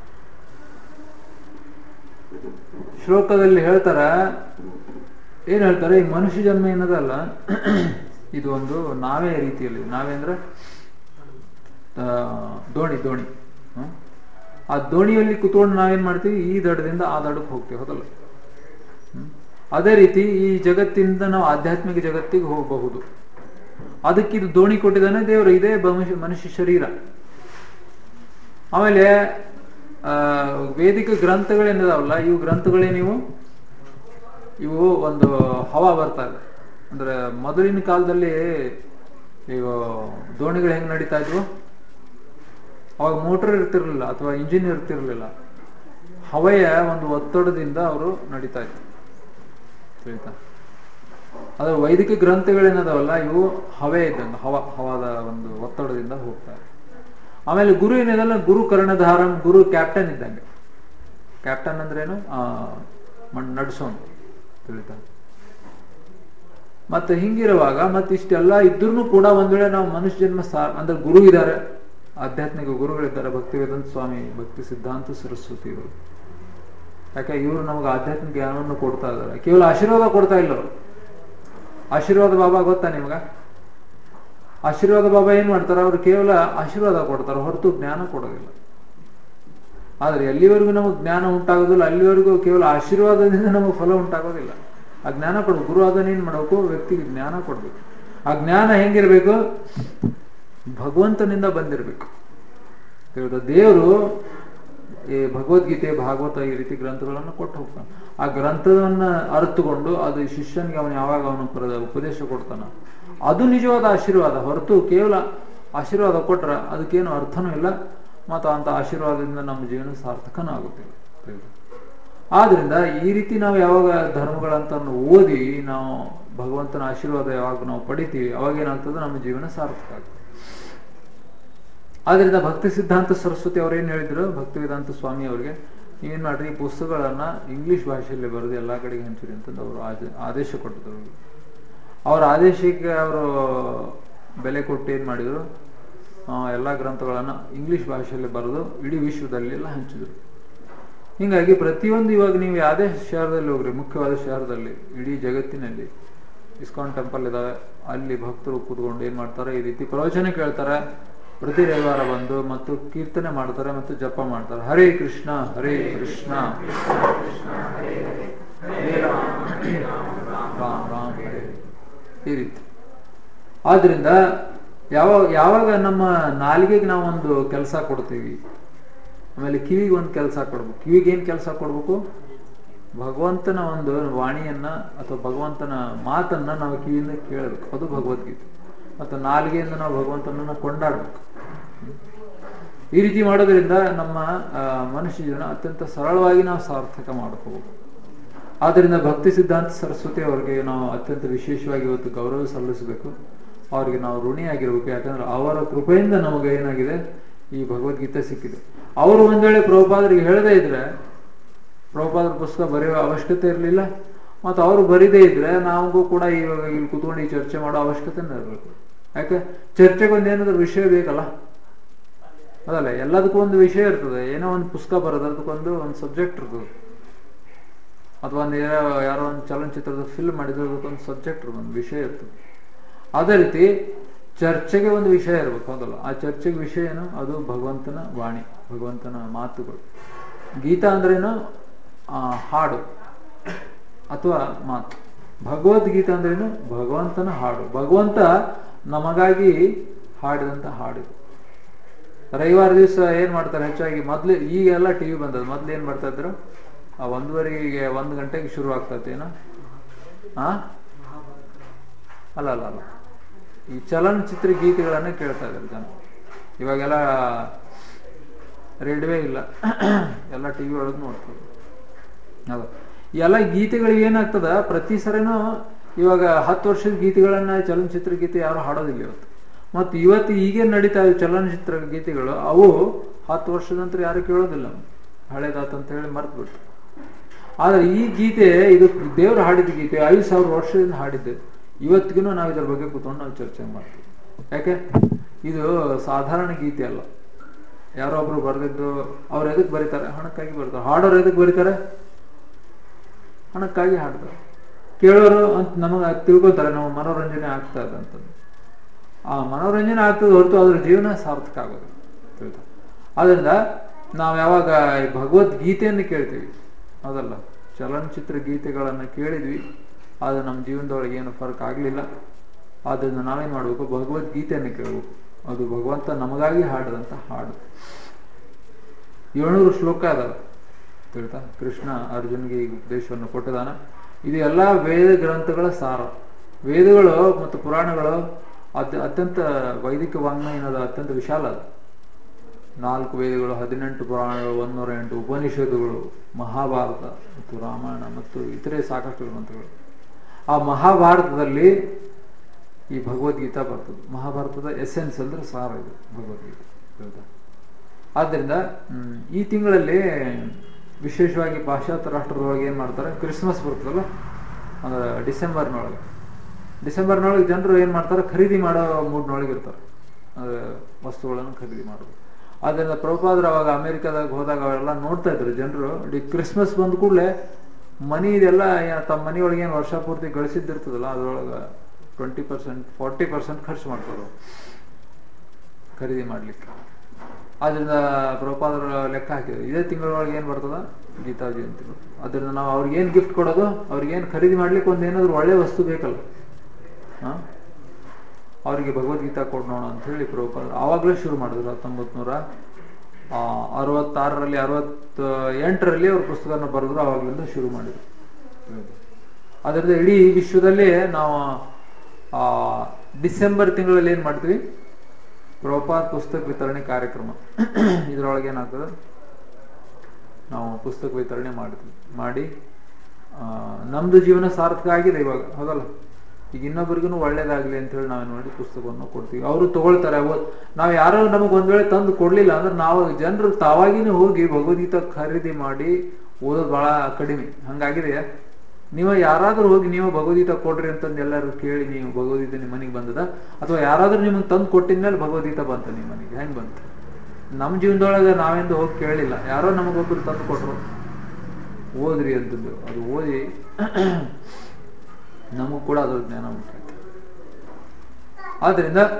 Speaker 1: ಶ್ಲೋಕದಲ್ಲಿ ಹೇಳ್ತಾರ ಏನ್ ಹೇಳ್ತಾರೆ ಈ ಮನುಷ್ಯ ಜನ್ಮ ಏನದಲ್ಲ ಇದು ಒಂದು ನಾವೇ ರೀತಿಯಲ್ಲಿ ನಾವೇ ಅಂದ್ರೆ ಆ, ದೋಣಿ ದೋಣಿ ಹ್ಮ್? ಆ ದೋಣಿಯಲ್ಲಿ ಕುತ್ಕೊಂಡು ನಾವೇನ್ ಮಾಡ್ತೀವಿ ಈ ದಡದಿಂದ ಆ ದಡಕ್ಕೆ ಹೋಗ್ತೀವಿ ಹೌದಲ್ಲ ಹ್ಮ್? ಅದೇ ರೀತಿ ಈ ಜಗತ್ತಿಂದ ನಾವು ಆಧ್ಯಾತ್ಮಿಕ ಜಗತ್ತಿಗೆ ಹೋಗಬಹುದು ಅದಕ್ಕೆ ಇದು ದೋಣಿ ಕೊಟ್ಟಿದ್ದಾನೆ ದೇವರು ಇದೇ ಮನುಷ್ಯ ಮನುಷ್ಯ ಶರೀರ ಆಮೇಲೆ ಆ ವೇದಿಕ ಗ್ರಂಥಗಳೇನಿದಾವಲ್ಲ ಇವು ಗ್ರಂಥಗಳೇ ನೀವು ಇವು ಒಂದು ಹವಾ ಬರ್ತಾ ಇದೆ ಅಂದ್ರೆ ಮೊದಲಿನ ಕಾಲದಲ್ಲಿ ಇವು ದೋಣಿಗಳು ಹೆಂಗ್ ನಡೀತಾ ಇದ್ವು ಅವಾಗ ಮೋಟರ್ ಇರ್ತಿರ್ಲಿಲ್ಲ ಅಥವಾ ಇಂಜಿನ್ ಇರ್ತಿರ್ಲಿಲ್ಲ ಹವೆಯ ಒಂದು ಒತ್ತಡದಿಂದ ಅವರು ನಡೀತಾ ಇತ್ತು ತಿಳಿತಾ ಅದ್ರ ವೈದಿಕ ಗ್ರಂಥಗಳೇನದಾವಲ್ಲ ಇವು ಹವೆ ಇದ್ದಂಗೆ ಹವ ಹವಾದ ಒಂದು ಒತ್ತಡದಿಂದ ಹೋಗ್ತಾರೆ ಆಮೇಲೆ ಗುರು ಏನಿದಲ್ಲ ಗುರು ಕರ್ಣಧಾರಂ ಗುರು ಕ್ಯಾಪ್ಟನ್ ಇದ್ದಂಗೆ ಕ್ಯಾಪ್ಟನ್ ಅಂದ್ರೇನು ಆ ಮಣ್ ನಡ್ಸೋನು ತಿಳಿತಾ ಮತ್ತೆ ಹಿಂಗಿರುವಾಗ ಮತ್ತೆ ಇಷ್ಟೆಲ್ಲ ಇದ್ರೂ ಕೂಡ ಒಂದ್ ವೇಳೆ ನಾವು ಮನುಷ್ಯ ಜನ್ಮ ಸಾ ಅಂದ್ರೆ ಗುರು ಇದ್ದಾರೆ ಆಧ್ಯಾತ್ಮಿಕ ಗುರುಗಳಿದ್ದಾರೆ ಭಕ್ತಿ ವೇದಾಂತ ಸ್ವಾಮಿ ಭಕ್ತಿ ಸಿದ್ಧಾಂತ ಸರಸ್ವತಿ ಇವರು ಯಾಕೆ ಇವರು ನಮಗೆ ಆಧ್ಯಾತ್ಮಿಕ ಜ್ಞಾನವನ್ನು ಕೊಡ್ತಾ ಇದ್ದಾರೆ ಕೇವಲ ಆಶೀರ್ವಾದ ಕೊಡ್ತಾ ಇಲ್ಲ ಅವರು ಆಶೀರ್ವಾದ ಬಾಬಾ ಗೊತ್ತಾ ನಿಮ್ಗ ಆಶೀರ್ವಾದ ಬಾಬಾ ಏನ್ ಮಾಡ್ತಾರೆ ಅವ್ರು ಕೇವಲ ಆಶೀರ್ವಾದ ಕೊಡ್ತಾರೆ ಹೊರತು ಜ್ಞಾನ ಕೊಡೋದಿಲ್ಲ ಆದ್ರೆ ಎಲ್ಲಿವರೆಗೂ ನಮಗೆ ಜ್ಞಾನ ಉಂಟಾಗೋದಿಲ್ಲ ಅಲ್ಲಿವರೆಗೂ ಕೇವಲ ಆಶೀರ್ವಾದದಿಂದ ನಮಗೆ ಫಲ ಉಂಟಾಗೋದಿಲ್ಲ ಆ ಜ್ಞಾನ ಕೊಡು ಗುರು ಅದನ್ನ ಏನ್ ಮಾಡಬೇಕು ವ್ಯಕ್ತಿಗೆ ಜ್ಞಾನ ಕೊಡ್ಬೇಕು ಆ ಜ್ಞಾನ ಹೆಂಗಿರ್ಬೇಕು ಭಗವಂತನಿಂದ ಬಂದಿರಬೇಕು ದೇವರು ಈ ಭಗವದ್ಗೀತೆ ಭಾಗವತ ಈ ರೀತಿ ಗ್ರಂಥಗಳನ್ನು ಕೊಟ್ಟು ಹೋಗ್ತಾನೆ ಆ ಗ್ರಂಥವನ್ನ ಅರ್ಥಕೊಂಡು ಅದು ಶಿಷ್ಯನಿಗೆ ಅವನು ಯಾವಾಗ ಅವನು ಪ್ರ- ಉಪದೇಶ ಕೊಡ್ತಾನ ಅದು ನಿಜವಾದ ಆಶೀರ್ವಾದ ಹೊರತು ಕೇವಲ ಆಶೀರ್ವಾದ ಕೊಟ್ರ ಅದಕ್ಕೇನು ಅರ್ಥನೂ ಇಲ್ಲ ಮತ್ತು ಅಂತ ಆಶೀರ್ವಾದದಿಂದ ನಮ್ಮ ಜೀವನ ಸಾರ್ಥಕನೂ ಆಗುತ್ತಿಲ್ಲ ತಿಳಿದು. ಆದ್ರಿಂದ ಈ ರೀತಿ ನಾವು ಯಾವಾಗ ಧರ್ಮಗಳಂತ ಓದಿ ನಾವು ಭಗವಂತನ ಆಶೀರ್ವಾದ ಯಾವಾಗ ನಾವು ಪಡಿತೀವಿ ಅವಾಗ ಏನಾಗ್ತದೆ ನಮ್ಮ ಜೀವನ ಸಾರ್ಥಕ ಆಗ್ತದೆ ಆದ್ರಿಂದ ಭಕ್ತಿ ಸಿದ್ಧಾಂತ ಸರಸ್ವತಿ ಅವ್ರು ಏನು ಹೇಳಿದ್ರು ಭಕ್ತಿ ವೇದಾಂತ ಸ್ವಾಮಿ ಅವ್ರಿಗೆ ನೀವೇನ್ ಮಾಡ್ರಿ ಈ ಪುಸ್ತಕಗಳನ್ನ ಇಂಗ್ಲಿಷ್ ಭಾಷೆಯಲ್ಲಿ ಬರೆದು ಎಲ್ಲಾ ಕಡೆಗೆ ಹಂಚಿರಿ ಅಂತಂದು ಅವರು ಆದೇಶ ಕೊಟ್ಟಿದ್ರು ಅವ್ರಿಗೆ. ಅವ್ರ ಆದೇಶಕ್ಕೆ ಅವರು ಬೆಲೆ ಕೊಟ್ಟು ಏನ್ ಮಾಡಿದ್ರು ಆ, ಎಲ್ಲಾ ಗ್ರಂಥಗಳನ್ನ ಇಂಗ್ಲಿಷ್ ಭಾಷೆಯಲ್ಲಿ ಬರೆದು ಇಡೀ ವಿಶ್ವದಲ್ಲಿ ಎಲ್ಲ ಹಂಚಿದ್ರು ಹಿಂಗಾಗಿ ಪ್ರತಿಯೊಂದು ಇವಾಗ ನೀವು ಯಾವುದೇ ಶಹರದಲ್ಲಿ ಹೋಗ್ರಿ ಮುಖ್ಯವಾದ ಶಹರದಲ್ಲಿ ಇಡೀ ಜಗತ್ತಿನಲ್ಲಿ ಇಸ್ಕಾನ್ ಟೆಂಪಲ್ ಇದಾವೆ ಅಲ್ಲಿ ಭಕ್ತರು ಕೂತ್ಕೊಂಡು ಏನ್ ಮಾಡ್ತಾರೆ ಈ ರೀತಿ ಪ್ರವಚನ ಕೇಳ್ತಾರೆ ಪ್ರತಿ ರವಿವಾರ ಬಂದು ಮತ್ತು ಕೀರ್ತನೆ ಮಾಡ್ತಾರೆ ಮತ್ತು ಜಪ ಮಾಡ್ತಾರೆ ಹರೇ ಕೃಷ್ಣ ಹರೇ ಕೃಷ್ಣ ಹರೇ ರಾಮ ರಾಮ ರಾಮ ಹರೇ ಈ ರೀತಿ ಆದ್ರಿಂದ ಯಾವಾಗ ಯಾವಾಗ ನಮ್ಮ ನಾಲಿಗೆಗೆ ನಾವು ಒಂದು ಕೆಲಸ ಕೊಡ್ತೀವಿ ಆಮೇಲೆ ಕಿವಿಗೆ ಒಂದು ಕೆಲಸ ಕೊಡ್ಬೇಕು ಕಿವಿಗೆ ಏನ್ ಕೆಲಸ ಕೊಡ್ಬೇಕು ಭಗವಂತನ ಒಂದು ವಾಣಿಯನ್ನ ಅಥವಾ ಭಗವಂತನ ಮಾತನ್ನ ನಾವು ಕಿವಿಯಿಂದ ಕೇಳಬೇಕು ಅದು ಭಗವದ್ಗೀತೆ ಮತ್ತು ನಾಲಿಗೆಯಿಂದ ನಾವು ಭಗವಂತನನ್ನ ಕೊಂಡಾಡ್ಬೇಕು ಈ ರೀತಿ ಮಾಡೋದ್ರಿಂದ ನಮ್ಮ ಆ, ಮನುಷ್ಯ ಜೀವನ ಅತ್ಯಂತ ಸರಳವಾಗಿ ನಾವು ಸಾರ್ಥಕ ಮಾಡ್ಕೋಬಹುದು ಆದ್ದರಿಂದ ಭಕ್ತಿ ಸಿದ್ಧಾಂತ ಸರಸ್ವತಿ ಅವರಿಗೆ ನಾವು ಅತ್ಯಂತ ವಿಶೇಷವಾಗಿ ಇವತ್ತು ಗೌರವ ಸಲ್ಲಿಸಬೇಕು ಅವರಿಗೆ ನಾವು ಋಣಿಯಾಗಿರ್ಬೇಕು ಯಾಕಂದ್ರೆ ಅವರ ಕೃಪೆಯಿಂದ ನಮಗೆ ಏನಾಗಿದೆ ಈ ಭಗವದ್ಗೀತೆ ಸಿಕ್ಕಿದೆ ಅವರು ಒಂದ್ ವೇಳೆ ಪ್ರಭುಪಾದರಿಗೆ ಹೇಳದೇ ಇದ್ರೆ ಪ್ರಭುಪಾದರ ಪುಸ್ತಕ ಬರೆಯುವ ಅವಶ್ಯಕತೆ ಇರಲಿಲ್ಲ ಮತ್ತು ಅವರು ಬರೀದೇ ಇದ್ರೆ ನಮಗೂ ಕೂಡ ಇವಾಗ ಇಲ್ಲಿ ಕುತ್ಕೊಂಡು ಈ ಚರ್ಚೆ ಮಾಡೋ ಅವಶ್ಯಕತೆನೇ ಇರಬೇಕು ಯಾಕೆ ಚರ್ಚೆಗೆ ಒಂದು ಏನಾದ್ರು ವಿಷಯ ಬೇಕಲ್ಲ ಅದಲ್ಲ ಎಲ್ಲದಕ್ಕೂ ಒಂದು ವಿಷಯ ಇರ್ತದೆ ಏನೋ ಒಂದು ಪುಸ್ತಕ ಬರೋದು ಅದಕ್ಕೊಂದು ಒಂದು ಸಬ್ಜೆಕ್ಟ್ ಇರ್ತದೆ ಅಥವಾ ಒಂದು ಯಾರೋ ಯಾರೋ ಒಂದು ಚಲನಚಿತ್ರದ ಫಿಲ್ಮ್ ಮಾಡಿದ್ರೆ ಅದಕ್ಕೊಂದು ಸಬ್ಜೆಕ್ಟ್ ಇರ್ತದೆ ಒಂದು ವಿಷಯ ಇರ್ತದೆ ಅದೇ ರೀತಿ ಚರ್ಚೆಗೆ ಒಂದು ವಿಷಯ ಇರಬೇಕು ಹೌದಲ್ಲ ಆ ಚರ್ಚೆಗೆ ವಿಷಯ ಏನು ಅದು ಭಗವಂತನ ವಾಣಿ ಭಗವಂತನ ಮಾತುಗಳು ಗೀತಾ ಅಂದ್ರೇನು ಆ, ಹಾಡು ಅಥವಾ ಮಾತು ಭಗವದ್ಗೀತಾ ಅಂದ್ರೇನು ಭಗವಂತನ ಹಾಡು ಭಗವಂತ ನಮಗಾಗಿ ಹಾಡಿದಂತ ಹಾಡು ಇದು. ರವಿವಾರ ದಿವಸ ಏನ್ ಮಾಡ್ತಾರೆ ಹೆಚ್ಚಾಗಿ ಮೊದ್ಲು ಈಗೆಲ್ಲ ಟಿವಿ ಬಂದದ ಮೊದ್ಲು ಏನ್ ಮಾಡ್ತಾ ಇದ್ರು ಆ ಒಂದುವರೆಗೆ ಒಂದು ಗಂಟೆಗೆ ಶುರು ಆಗ್ತೈತೆ ಏನೋ ಆ ಅಲ್ಲ ಅಲ್ಲ ಅಲ್ಲ ಈ ಚಲನಚಿತ್ರ ಗೀತೆಗಳನ್ನ ಕೇಳ್ತಾ ಇದ್ದಾರೆ ಜನ ಇವಾಗೆಲ್ಲ ರೇಡಿಯೋ ಇಲ್ಲ ಎಲ್ಲ ಟಿವಿ ಒಳಗೆ ನೋಡ್ತಾರೆ ಹೌದು ಈ ಎಲ್ಲ ಗೀತೆಗಳಿಗೆ ಏನಾಗ್ತದ ಪ್ರತಿ ಸರಿನೂ ಇವಾಗ ಹತ್ತು ವರ್ಷದ ಗೀತೆಗಳನ್ನ ಚಲನಚಿತ್ರ ಗೀತೆ ಯಾರು ಹಾಡೋದಿಲ್ಲ ಇವತ್ತು ಮತ್ತು ಇವತ್ತು ಈಗೇನ್ ನಡೀತಾ ಇವೆ ಚಲನಚಿತ್ರ ಗೀತೆಗಳು ಅವು ಹತ್ತು ವರ್ಷದ ನಂತರ ಯಾರು ಕೇಳೋದಿಲ್ಲ ಹಳೇದಾತಂತ ಹೇಳಿ ಮರ್ತು ಬಿಟ್ಟು ಆದ್ರೆ ಈ ಗೀತೆ ಇದು ದೇವರು ಹಾಡಿದ ಗೀತೆ ಐದು ಸಾವಿರ ವರ್ಷದಿಂದ ಹಾಡಿದ್ದೆ ಇವತ್ತಿಗೂ ನಾವು ಇದ್ರ ಬಗ್ಗೆ ಕೂತ್ಕೊಂಡು ನಾವು ಚರ್ಚೆ ಮಾಡ್ತೀವಿ ಯಾಕೆ ಇದು ಸಾಧಾರಣ ಗೀತೆ ಅಲ್ಲ ಯಾರೋ ಒಬ್ರು ಬರೆದಿದ್ದು ಅವ್ರು ಎದಕ್ ಬರೀತಾರೆ ಹಣಕ್ಕಾಗಿ ಬರ್ತಾರೆ ಹಾಡೋರು ಎದಕ್ ಬರೀತಾರೆ ಹಣಕ್ಕಾಗಿ ಹಾಡ್ತಾರೆ ಕೇಳೋರು ಅಂತ ನಮಗೆ ತಿಳ್ಕೊತಾರೆ ನಾವು ಮನೋರಂಜನೆ ಆಗ್ತಾ ಇದೆ ಅಂತಂದು ಆ ಮನೋರಂಜನೆ ಆಗ್ತದೆ ಹೊರತು ಅದ್ರ ಜೀವನ ಸಾರ್ಥಕ ಆಗೋದು ತಿಳ್ಕೊ ಆದ್ರಿಂದ ನಾವು ಯಾವಾಗ ಈ ಭಗವದ್ಗೀತೆಯನ್ನು ಕೇಳ್ತೀವಿ ಹೌದಲ್ಲ ಚಲನಚಿತ್ರ ಗೀತೆಗಳನ್ನು ಕೇಳಿದ್ವಿ ಅದು ನಮ್ಮ ಜೀವನದೊಳಗೆ ಏನು ಫರ್ಕ್ ಆಗಲಿಲ್ಲ ಆದ್ದರಿಂದ ನಾವೇನ್ ಮಾಡಬೇಕು ಭಗವದ್ಗೀತೆಯನ್ನು ಕೇಳಬೇಕು ಅದು ಭಗವಂತ ನಮಗಾಗಿ ಹಾಡದಂತ ಹಾಡು ಏಳ್ನೂರು ಶ್ಲೋಕ ಅದಾವ ತಿಳ್ತಾ ಕೃಷ್ಣ ಅರ್ಜುನ್ಗೆ ಈ ಉಪದೇಶವನ್ನು ಕೊಟ್ಟಿದ್ದಾನೆ ಇದು ಎಲ್ಲ ವೇದ ಗ್ರಂಥಗಳ ಸಾರ ವೇದಗಳು ಮತ್ತು ಪುರಾಣಗಳು ಅತ್ಯ ಅತ್ಯಂತ ವೈದಿಕ ವಾಂಗ್ಮಯ ಏನದ ಅತ್ಯಂತ ವಿಶಾಲ ಅದು ನಾಲ್ಕು ವೇದಗಳು ಹದಿನೆಂಟು ಪುರಾಣಗಳು ಒಂದೂರ ಎಂಟು ಉಪನಿಷತ್ತುಗಳು ಮಹಾಭಾರತ ಮತ್ತು ರಾಮಾಯಣ ಮತ್ತು ಇತರೆ ಸಾಕಷ್ಟು ಗ್ರಂಥಗಳು ಆ ಮಹಾಭಾರತದಲ್ಲಿ ಈ ಭಗವದ್ಗೀತಾ ಬರ್ತದೆ ಮಹಾಭಾರತದ ಎಸೆನ್ಸ್ ಅಂದ್ರೆ ಸಾರ ಇದು ಭಗವದ್ಗೀತೆ ಹೌದಾ? ಆದ್ದರಿಂದ ಹ್ಮ್, ಈ ತಿಂಗಳಲ್ಲಿ ವಿಶೇಷವಾಗಿ ಪಾಶ್ಚಾತ್ಯ ರಾಷ್ಟ್ರದೊಳಗೆ ಏನ್ ಮಾಡ್ತಾರೆ ಕ್ರಿಸ್ಮಸ್ ಬರ್ತದಲ್ಲ ಅಂದ್ರೆ ಡಿಸೆಂಬರ್ನೊಳಗೆ ಡಿಸೆಂಬರ್ನೊಳಗೆ ಜನರು ಏನ್ ಮಾಡ್ತಾರೆ ಖರೀದಿ ಮಾಡೋ ಮೂಡ್ನೊಳಗೆ ಇರ್ತಾರೆ ಅಂದ್ರೆ ವಸ್ತುಗಳನ್ನು ಖರೀದಿ ಮಾಡೋದು ಆದ್ದರಿಂದ ಪ್ರಭುಪಾದ್ರ ಅವಾಗ ಅಮೆರಿಕದಾಗ ಹೋದಾಗ ಅವೆಲ್ಲ ನೋಡ್ತಾ ಇದ್ರು ಜನರು ಡಿ ಕ್ರಿಸ್ಮಸ್ ಬಂದ ಕೂಡಲೇ ಮನಿ ಇದೆಲ್ಲ ಯಾ- ತಮ್ಮ ಮನೆಯೊಳಗೆ ಏನು ವರ್ಷ ಪೂರ್ತಿ ಗಳಿಸಿದ್ದಿರ್ತದಲ್ಲ ಅದ್ರೊಳಗೆ ಟ್ವೆಂಟಿ ಪರ್ಸೆಂಟ್ ಫಾರ್ಟಿ ಪರ್ಸೆಂಟ್ ಖರ್ಚು ಮಾಡ್ತಾರೆ ಅವ್ರು. ಖರೀದಿ ಮಾಡ್ಲಿಕ್ಕೆ ಆದ್ರಿಂದ ಪ್ರಭುಪಾದರ ಲೆಕ್ಕ ಹಾಕಿದ್ರು ಇದೇ ತಿಂಗಳೊಳಗೆ ಏನ್ ಬರ್ತದ ಗೀತಾ ಜಯಂತಿ ಬರ್ತದೆ. ಅದರಿಂದ ನಾವು ಅವ್ರಿಗೆ ಏನ್ ಗಿಫ್ಟ್ ಕೊಡೋದು ಅವ್ರಿಗೆ ಏನ್ ಖರೀದಿ ಮಾಡ್ಲಿಕ್ಕೆ ಒಂದ್ ಏನಾದ್ರು ಒಳ್ಳೆ ವಸ್ತು ಬೇಕಲ್ಲ ಹಾ ಅವರಿಗೆ ಭಗವದ್ಗೀತಾ ಕೊಡೋಣ ಅಂತ ಹೇಳಿ ಪ್ರಭುಪಾದ ಆವಾಗಲೇ ಶುರು ಮಾಡಿದ್ರು ಹತ್ತೊಂಬತ್ ನೂರ ಅರವತ್ತಾರರಲ್ಲಿ ಅರವತ್ತ ಎಂಟರಲ್ಲಿ ಅವ್ರ ಪುಸ್ತಕನ ಬರೆದ್ರು ಆವಾಗಲಿಂದ ಶುರು ಮಾಡಿದ್ರು ಅದರಿಂದ ಇಡೀ ವಿಶ್ವದಲ್ಲೇ ನಾವು ಆ ಡಿಸೆಂಬರ್ ತಿಂಗಳಲ್ಲಿ ಏನ್ ಮಾಡ್ತೀವಿ ಪ್ರಭುಪಾದ ಪುಸ್ತಕ ವಿತರಣೆ ಕಾರ್ಯಕ್ರಮ ಇದ್ರೊಳಗೆ ಏನಾಗ್ತದೆ ನಾವು ಪುಸ್ತಕ ವಿತರಣೆ ಮಾಡ್ತೀವಿ ಮಾಡಿ ಆ, ನಮ್ದು ಜೀವನ ಸಾರ್ಥಕ ಆಗಿದೆ ಇವಾಗ ಹೌದಲ್ಲ ಈಗ ಇನ್ನೊಬ್ರಿಗೂ ಒಳ್ಳೇದಾಗ್ಲಿ ಅಂತ ಹೇಳಿ ನಾವು ನೋಡಿ ಪುಸ್ತಕವನ್ನು ಕೊಡ್ತೀವಿ ಅವರು ತಗೊಳ್ತಾರೆ ಓದ್ ನಾವು ಯಾರೋ ನಮಗೆ ಒಂದ್ ವೇಳೆ ತಂದು ಕೊಡ್ಲಿಲ್ಲ ಅಂದ್ರೆ ನಾವು ಜನರು ತಾವಾಗಿನೇ ಹೋಗಿ ಭಗವದ್ಗೀತಾ ಖರೀದಿ ಮಾಡಿ ಓದೋದು ಬಹಳ ಕಡಿಮೆ ಹಂಗಾಗಿದೆ ನೀವು ಯಾರಾದ್ರೂ ಹೋಗಿ ನೀವು ಭಗವದ್ಗೀತಾ ಕೊಡ್ರಿ ಅಂತಂದು ಎಲ್ಲರೂ ಕೇಳಿ ನೀವು ಭಗವದ್ಗೀತೆ ನಿಮ್ಮ ಮನೆಗೆ ಬಂದದ ಅಥವಾ ಯಾರಾದ್ರೂ ನಿಮಗೆ ತಂದು ಕೊಟ್ಟಿದ್ಮೇಲೆ ಭಗವದ್ಗೀತಾ ಬಂತ ನಿಮ್ಮ ಮನೆಗೆ ಹೆಂಗ್ ಬಂತು ನಮ್ಮ ಜೀವನದೊಳಗೆ ನಾವೆಂದು ಹೋಗಿ ಕೇಳಿಲ್ಲ ಯಾರೋ ನಮಗೊಬ್ರು ತಂದು ಕೊಟ್ರು ಓದ್ರಿ ಅಂತಂದು ಅದು ಓದಿ ನಮಗೂ ಕೂಡ ಅದ್ರ ಜ್ಞಾನ ಉಂಟಾಯ್ತು ಆದ್ರಿಂದ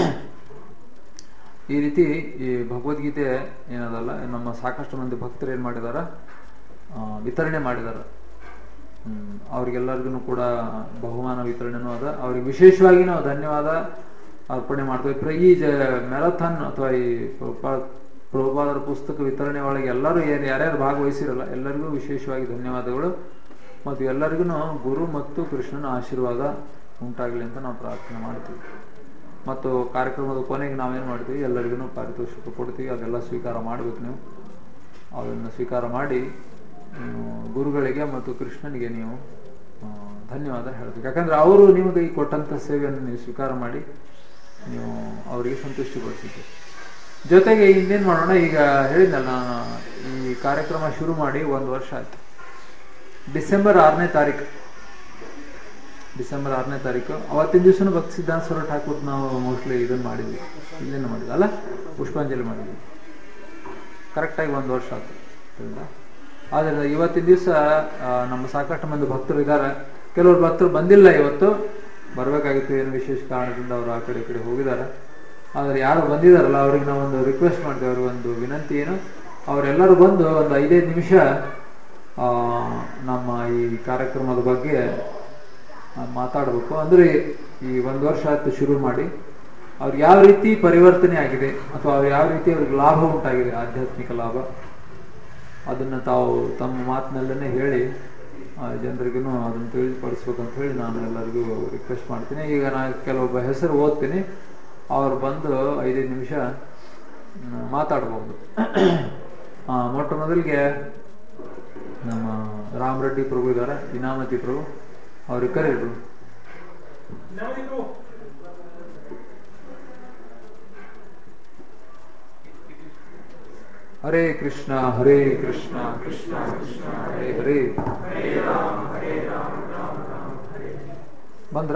Speaker 1: ಈ ರೀತಿ ಈ ಭಗವದ್ಗೀತೆ ಏನದಲ್ಲ ನಮ್ಮ ಸಾಕಷ್ಟು ಮಂದಿ ಭಕ್ತರು ಏನ್ ಮಾಡಿದಾರ ಆ, ವಿತರಣೆ ಮಾಡಿದಾರ ಹ್ಮ್ ಅವ್ರಿಗೆಲ್ಲರಿಗೂ ಕೂಡ ಬಹುಮಾನ ವಿತರಣೆನೂ ಅದ ಅವ್ರಿಗೆ ವಿಶೇಷವಾಗಿ ನಾವು ಧನ್ಯವಾದ ಅರ್ಪಣೆ ಮಾಡ್ತೇವೆ ಪ್ರ- ಈ ಮ್ಯಾರಥಾನ್ ಅಥವಾ ಈ ಪ್ರಭುಪಾದ- ಪ್ರಭುಪಾದರ ಪುಸ್ತಕ ವಿತರಣೆ ಒಳಗೆ ಎಲ್ಲರೂ ಏನ್ ಯಾರ್ಯಾರು ಭಾಗವಹಿಸಿರಲ್ಲ ಎಲ್ಲರಿಗೂ ವಿಶೇಷವಾಗಿ ಧನ್ಯವಾದಗಳು ಮತ್ತು ಎಲ್ಲರಿಗೂ ಗುರು ಮತ್ತು ಕೃಷ್ಣನ ಆಶೀರ್ವಾದ ಉಂಟಾಗಲಿ ಅಂತ ನಾವು ಪ್ರಾರ್ಥನೆ ಮಾಡ್ತೀವಿ ಮತ್ತು ಕಾರ್ಯಕ್ರಮದ ಕೊನೆಗೆ ನಾವೇನು ಮಾಡ್ತೀವಿ ಎಲ್ಲರಿಗೂ ಪಾರಿತೋಷಿಕ ಕೊಡ್ತೀವಿ ಅದೆಲ್ಲ ಸ್ವೀಕಾರ ಮಾಡ್ಬೇಕು ನೀವು ಅದನ್ನು ಸ್ವೀಕಾರ ಮಾಡಿ ನೀವು ಗುರುಗಳಿಗೆ ಮತ್ತು ಕೃಷ್ಣನಿಗೆ ನೀವು ಆ, ಧನ್ಯವಾದ ಹೇಳಬೇಕು ಯಾಕಂದ್ರೆ ಅವರು ನಿಮಗೆ ಈ ಕೊಟ್ಟಂತ ಸೇವೆಯನ್ನು ನೀವು ಸ್ವೀಕಾರ ಮಾಡಿ ನೀವು ಅವರಿಗೆ ಸಂತುಷ್ಟಿಗೊಳಿಸಿದ್ದೀರಿ ಜೊತೆಗೆ ಇನ್ನೇನು ಮಾಡೋಣ ಈಗ ಹೇಳಿದ್ನಲ್ಲ ನಾನು ಈ ಕಾರ್ಯಕ್ರಮ ಶುರು ಮಾಡಿ ಒಂದು ವರ್ಷ ಆಯ್ತು ಡಿಸೆಂಬರ್ ಆರನೇ ತಾರೀಕು ಡಿಸೆಂಬರ್ ಆರನೇ ತಾರೀಕು ಅವತ್ತಿನ ದಿವಸನೂ ಭಕ್ತಿ ಸಿದ್ಧಾಂತ ಸ್ವರ ಠಾಕೂರ್ ನಾವು ಮೋಸ್ಟ್ಲಿ ಇದನ್ನು ಮಾಡಿದ್ವಿ ಇಲ್ಲೇನು ಮಾಡಿದ್ವಿ ಅಲ್ಲ ಪುಷ್ಪಾಂಜಲಿ ಮಾಡಿದ್ವಿ ಕರೆಕ್ಟಾಗಿ ಒಂದು ವರ್ಷ ಆಯ್ತು ಹೌದಾ? ಆದ್ರೆ ಇವತ್ತಿನ ದಿವಸ ನಮ್ಮ ಸಾಕಷ್ಟು ಮಂದಿ ಭಕ್ತರು ಇದ್ದಾರೆ ಕೆಲವರು ಭಕ್ತರು ಬಂದಿಲ್ಲ ಇವತ್ತು ಬರಬೇಕಾಗಿತ್ತು ಏನು ವಿಶೇಷ ಕಾರಣದಿಂದ ಅವರು ಆ ಕಡೆ ಈ ಕಡೆ ಹೋಗಿದ್ದಾರೆ ಆದ್ರೆ ಯಾರು ಬಂದಿದಾರಲ್ಲ ಅವ್ರಿಗೆ ನಾವು ಒಂದು ರಿಕ್ವೆಸ್ಟ್ ಮಾಡ್ತೇವೆ ಅವ್ರಿಗೆ ಒಂದು ವಿನಂತಿ ಏನು ಅವರೆಲ್ಲರೂ ಬಂದು ಒಂದು ಐದೈದು ನಿಮಿಷ ಆ, ನಮ್ಮ ಈ ಕಾರ್ಯಕ್ರಮದ ಬಗ್ಗೆ ಆ, ಮಾತಾಡಬೇಕು ಅಂದ್ರೆ ಈ ಒಂದು ವರ್ಷ ಆಯ್ತು ಶುರು ಮಾಡಿ ಅವ್ರಿಗೆ ಯಾವ ರೀತಿ ಪರಿವರ್ತನೆ ಆಗಿದೆ ಅಥವಾ ಅವ್ರು ಯಾವ ರೀತಿ ಅವ್ರಿಗೆ ಲಾಭ ಉಂಟಾಗಿದೆ ಆಧ್ಯಾತ್ಮಿಕ ಲಾಭ ಅದನ್ನ ತಾವು ತಮ್ಮ ಮಾತಿನಲ್ಲೇ ಹೇಳಿ ಜನರಿಗೂ ಅದನ್ನು ತಿಳಿಪಡಿಸ್ಬೇಕಂತ ಹೇಳಿ ನಾನು ಎಲ್ಲರಿಗೂ ರಿಕ್ವೆಸ್ಟ್ ಮಾಡ್ತೀನಿ ಈಗ ನಾನು ಕೆಲವೊಬ್ಬ ಹೆಸರು ಓದ್ತೀನಿ ಅವ್ರು ಬಂದು ಐದೈದು ನಿಮಿಷ ಮ್, ಮಾತಾಡ್ಬೋದು ಆ, ಮೊಟ್ಟ ಮೊದಲಿಗೆ ನಮ್ಮ ರಾಮರೆಡ್ಡಿ ಪ್ರಭು ಇದ್ದಾರೆ ಇನಾಮತಿ ಪ್ರಭು ಅವ್ರಿಗೆ ಕರೀರು ಹರೇ ಕೃಷ್ಣ ಹರೇ ಕೃಷ್ಣ ಕೃಷ್ಣ ಕೃಷ್ಣ ಹರೇ ಹರೇ ಬಂದ್ರ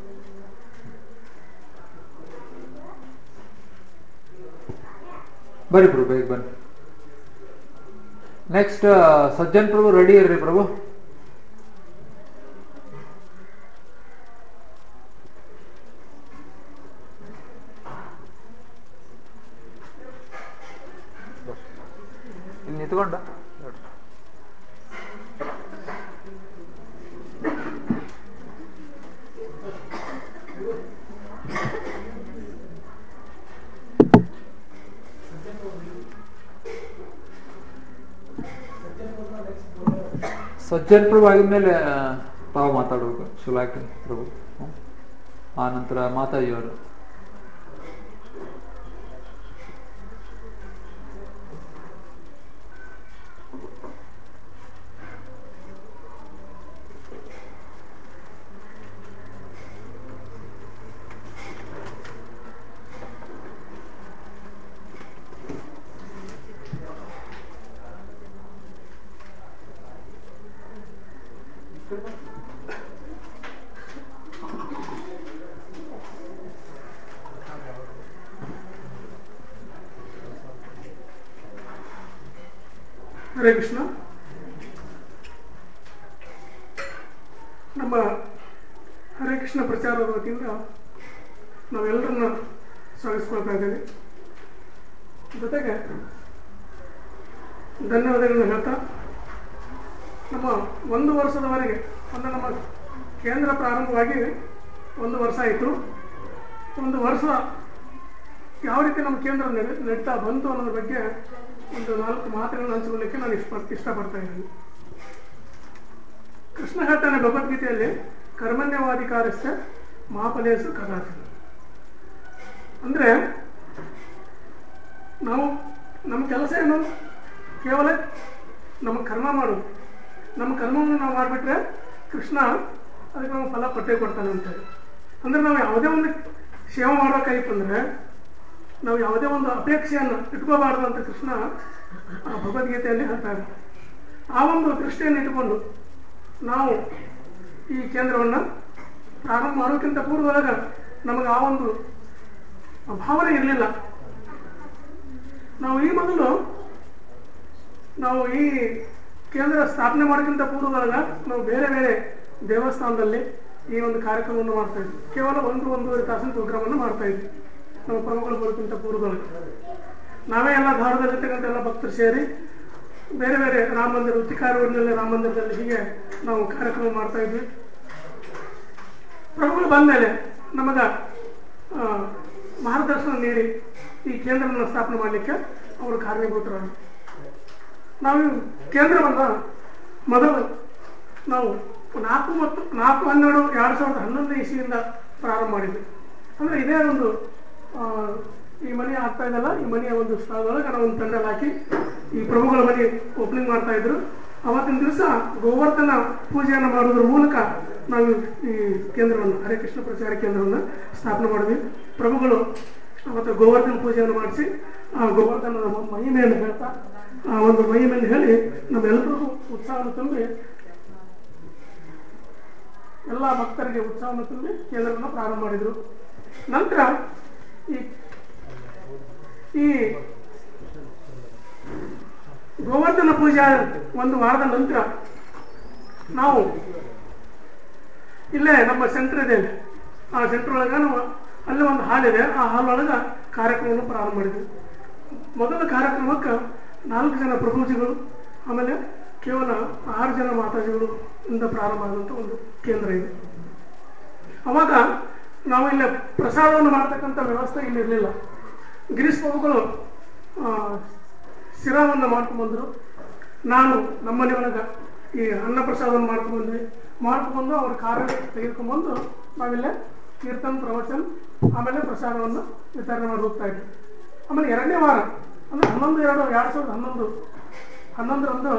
Speaker 1: ಬರ್ರಿ ಪ್ರಭು ಬೇಗ ಬನ್ನಿ ನೆಕ್ಸ್ಟ್ ಸಜ್ಜನ್ ಪ್ರಭು ರೆಡಿ ಇರ್ರಿ ಪ್ರಭು ಇಲ್ಲಿ ನಿಂತ್ಕೊಂಡ ಸಜ್ಜನ್ ಪ್ರಭು ಆಗಿದ್ಮೇಲೆ ಆ, ತಾವು ಮಾತಾಡ್ಬೇಕು ಸುಲಾಖೆ ಪ್ರಭು ಹ್ಮ್. ಆ ನಂತರ ಮಾತಾಜಿಯವರು
Speaker 2: ಹರೇ ಕೃಷ್ಣ ನಮ್ಮ ಹರೇ ಕೃಷ್ಣ ಪ್ರಚಾರದ ವತಿಯಿಂದ ನಾವೆಲ್ಲರನ್ನ ಸ್ವಾಗತಿಸ್ಕೊಳ್ತಾ ಇದ್ದೇವೆ ಜೊತೆಗೆ ಧನ್ಯವಾದಗಳನ್ನು ಹೇಳ್ತಾ ನಮ್ಮ ಒಂದು ವರ್ಷದವರೆಗೆ ಅಂದರೆ ನಮ್ಮ ಕೇಂದ್ರ ಪ್ರಾರಂಭವಾಗಿ ಒಂದು ವರ್ಷ ಆಯಿತು ಒಂದು ವರ್ಷ ಯಾವ ರೀತಿ ನಮ್ಮ ಕೇಂದ್ರ ನಡೆ- ನಡೀತಾ ಬಂತು ಅನ್ನೋದ್ರ ಬಗ್ಗೆ ಒಂದು ನಾಲ್ಕು ಮಾತುಗಳನ್ನು ಹಂಚಿಕೊಳ್ಳಿಕ್ಕೆ ನಾನು ಇಷ್ಟ ಇಷ್ಟಪಡ್ತಾ ಇದ್ದೀನಿ ಕೃಷ್ಣ ಹೇಳ್ತಾನೆ ಭಗವದ್ಗೀತೆಯಲ್ಲಿ ಕರ್ಮಣ್ಯವಾಧಿಕಾರಸ್ಯ ಮಹಾಫಲೇಸು ಕದಾಚನ ಅಂದ್ರೆ ನಾವು ನಮ್ಮ ಕೆಲಸ ಏನು ಕೇವಲ ನಮ್ಮ ಕರ್ಮ ಮಾಡೋದು ನಮ್ಮ ಕರ್ಮವನ್ನು ನಾವು ಮಾಡಿಬಿಟ್ರೆ ಕೃಷ್ಣ ಅದಕ್ಕೆ ನಾವು ಫಲ ಕೊಟ್ಟೇ ಕೊಡ್ತಾನೆ ಅಂತೇಳಿ ಅಂದ್ರೆ ನಾವು ಯಾವುದೇ ಒಂದು ಸೇವೆ ಮಾಡ್ಬೇಕಾಗಿತ್ತು ಅಂದ್ರೆ ನಾವು ಯಾವುದೇ ಒಂದು ಅಪೇಕ್ಷೆಯನ್ನು ಇಟ್ಕೋಬಾರ್ದು ಅಂತ ಕೃಷ್ಣ ಆ ಭಗವದ್ಗೀತೆಯಲ್ಲಿ ಹೇಳ್ತಾರೆ ಆ ಒಂದು ದೃಷ್ಟಿಯನ್ನು ಇಟ್ಟುಕೊಂಡು ನಾವು ಈ ಕೇಂದ್ರವನ್ನು ಪ್ರಾರಂಭ ಮಾಡೋಕ್ಕಿಂತ ಪೂರ್ವದೊಳಗೆ ನಮಗೆ ಆ ಒಂದು ಭಾವನೆ ಇರಲಿಲ್ಲ ನಾವು ಈ ಮೊದಲು ನಾವು ಈ ಕೇಂದ್ರ ಸ್ಥಾಪನೆ ಮಾಡೋಕ್ಕಿಂತ ಪೂರ್ವದೊಳಗೆ ನಾವು ಬೇರೆ ಬೇರೆ ದೇವಸ್ಥಾನದಲ್ಲಿ ಈ ಒಂದು ಕಾರ್ಯಕ್ರಮವನ್ನು ಮಾಡ್ತಾ ಇದ್ವಿ ಕೇವಲ ಒಂದು ಒಂದೂವರೆ ತಾಸಿನ ಪ್ರೋಗ್ರಾಮನ್ನು ಮಾಡ್ತಾ ಇದ್ವಿ ನಾವು ಪ್ರಮುಖರು ಬರೋಕ್ಕಿಂತ ಪೂರ್ವದೊಳಗೆ ನಾವೇ ಎಲ್ಲ ಧಾರದಲ್ಲಿರ್ತಕ್ಕಂಥ ಎಲ್ಲ ಭಕ್ತರು ಸೇರಿ ಬೇರೆ ಬೇರೆ ರಾಮ ಮಂದಿರ ಉತ್ತಿಕಾರೂರಿನಲ್ಲಿ ರಾಮ ಮಂದಿರದಲ್ಲಿ ಹೀಗೆ ನಾವು ಕಾರ್ಯಕ್ರಮ ಮಾಡ್ತಾ ಇದ್ವಿ ಪ್ರಭುಗಳು ಬಂದಮೇಲೆ ನಮಗ ಆ, ಮಾರ್ಗದರ್ಶನ ನೀಡಿ ಈ ಕೇಂದ್ರವನ್ನು ಸ್ಥಾಪನೆ ಮಾಡಲಿಕ್ಕೆ ಅವರು ಕಾರಣೀಭೂತರು ನಾವು ಈ ಕೇಂದ್ರವನ್ನು ಮೊದಲು ನಾವು ನಾಲ್ಕು ಮತ್ತು ನಾಲ್ಕು ಹನ್ನೆರಡು ಎರಡು ಸಾವಿರದ ಹನ್ನೊಂದು ಇಸ್ವಿಯಿಂದ ಪ್ರಾರಂಭ ಮಾಡಿದ್ವಿ ಅಂದರೆ ಇದೇ ಒಂದು ಆ, ಈ ಮನೆ ಆಗ್ತಾ ಇದೆಲ್ಲ ಈ ಮನೆಯ ಒಂದು ಸ್ಥಳದೊಳಗೆ ನಾವು ಒಂದು ತಂಡ ಹಾಕಿ ಈ ಪ್ರಭುಗಳ ಮನೆ ಓಪನಿಂಗ್ ಮಾಡ್ತಾ ಇದ್ರು ಅವತ್ತಿನ ದಿವಸ ಗೋವರ್ಧನ ಪೂಜೆಯನ್ನು ಮಾಡೋದ್ರ ಮೂಲಕ ನಾವು ಈ ಕೇಂದ್ರವನ್ನು ಹರೇ ಕೃಷ್ಣ ಪ್ರಚಾರ ಕೇಂದ್ರವನ್ನು ಸ್ಥಾಪನೆ ಮಾಡಿದ್ವಿ ಪ್ರಭುಗಳು ಅವತ್ತು ಗೋವರ್ಧನ ಪೂಜೆಯನ್ನು ಮಾಡಿಸಿ ಆ ಗೋವರ್ಧನದ ಮಹಿಮೆಯನ್ನು ಹೇಳ್ತಾ ಆ ಒಂದು ಮಹಿಮೆಯನ್ನು ಹೇಳಿ ನಮ್ಮೆಲ್ಲರಿಗೂ ಉತ್ಸಾಹವನ್ನು ತುಂಬಿ ಎಲ್ಲ ಭಕ್ತರಿಗೆ ಉತ್ಸಾಹವನ್ನು ತುಂಬಿ ಕೇಂದ್ರವನ್ನು ಪ್ರಾರಂಭ ಮಾಡಿದರು ನಂತರ ಈ ಈ ಗೋವರ್ಧನ ಪೂಜೆ ಒಂದು ವಾರದ ನಂತರ ನಾವು ಇಲ್ಲೇ ನಮ್ಮ ಸೆಂಟರ್ ಇದೆ ಇಲ್ಲಿ. ಆ ಸೆಂಟರ್ ಒಳಗೆ ನಾವು ಅಲ್ಲಿ ಒಂದು ಹಾಲ್ ಇದೆ ಆ ಹಾಲ್ ಒಳಗೆ ಕಾರ್ಯಕ್ರಮವನ್ನು ಪ್ರಾರಂಭ ಮಾಡಿದ್ವಿ ಮೊದಲ ಕಾರ್ಯಕ್ರಮಕ್ಕೆ ನಾಲ್ಕು ಜನ ಪ್ರಭುಜಿಗಳು ಆಮೇಲೆ ಕೇವಲ ಆರು ಜನ ಮಾತಾಜಿಗಳು ಇಂದ ಪ್ರಾರಂಭ ಆದಂಥ ಒಂದು ಕೇಂದ್ರ ಇದೆ ಅವಾಗ ನಾವು ಇಲ್ಲಿ ಪ್ರಸಾದವನ್ನು ಮಾಡ್ತಕ್ಕಂಥ ವ್ಯವಸ್ಥೆ ಇಲ್ಲಿ ಇರಲಿಲ್ಲ ಗಿರೀಶ್ ಪ್ರಭುಗಳು ಆ, ಶಿರಾವನ್ನು ಮಾಡ್ಕೊಂಡ್ಬಂದರು ನಾನು ನಮ್ಮ ಮನೆಯೊಳಗೆ ಈ ಅನ್ನ ಪ್ರಸಾದವನ್ನು ಮಾಡ್ಕೊಂಡ್ಬಂದ್ವಿ ಮಾಡ್ಕೊಂಡ್ಬಂದು ಅವ್ರ ಕಾರ್ಯ ತೆಗೆದುಕೊಂಡ್ಬಂದು ನಾವಿಲ್ಲೇ ಕೀರ್ತನ್ ಪ್ರವಚನ್ ಆಮೇಲೆ ಪ್ರಸಾದವನ್ನು ವಿತರಣೆ ಮಾಡಿ ಹೋಗ್ತಾ ಇದ್ವಿ ಆಮೇಲೆ ಎರಡನೇ ವಾರ ಅಂದರೆ ಹನ್ನೊಂದು ಎರಡು ಎರಡು ಸಾವಿರದ ಹನ್ನೊಂದು ಹನ್ನೊಂದರಂದು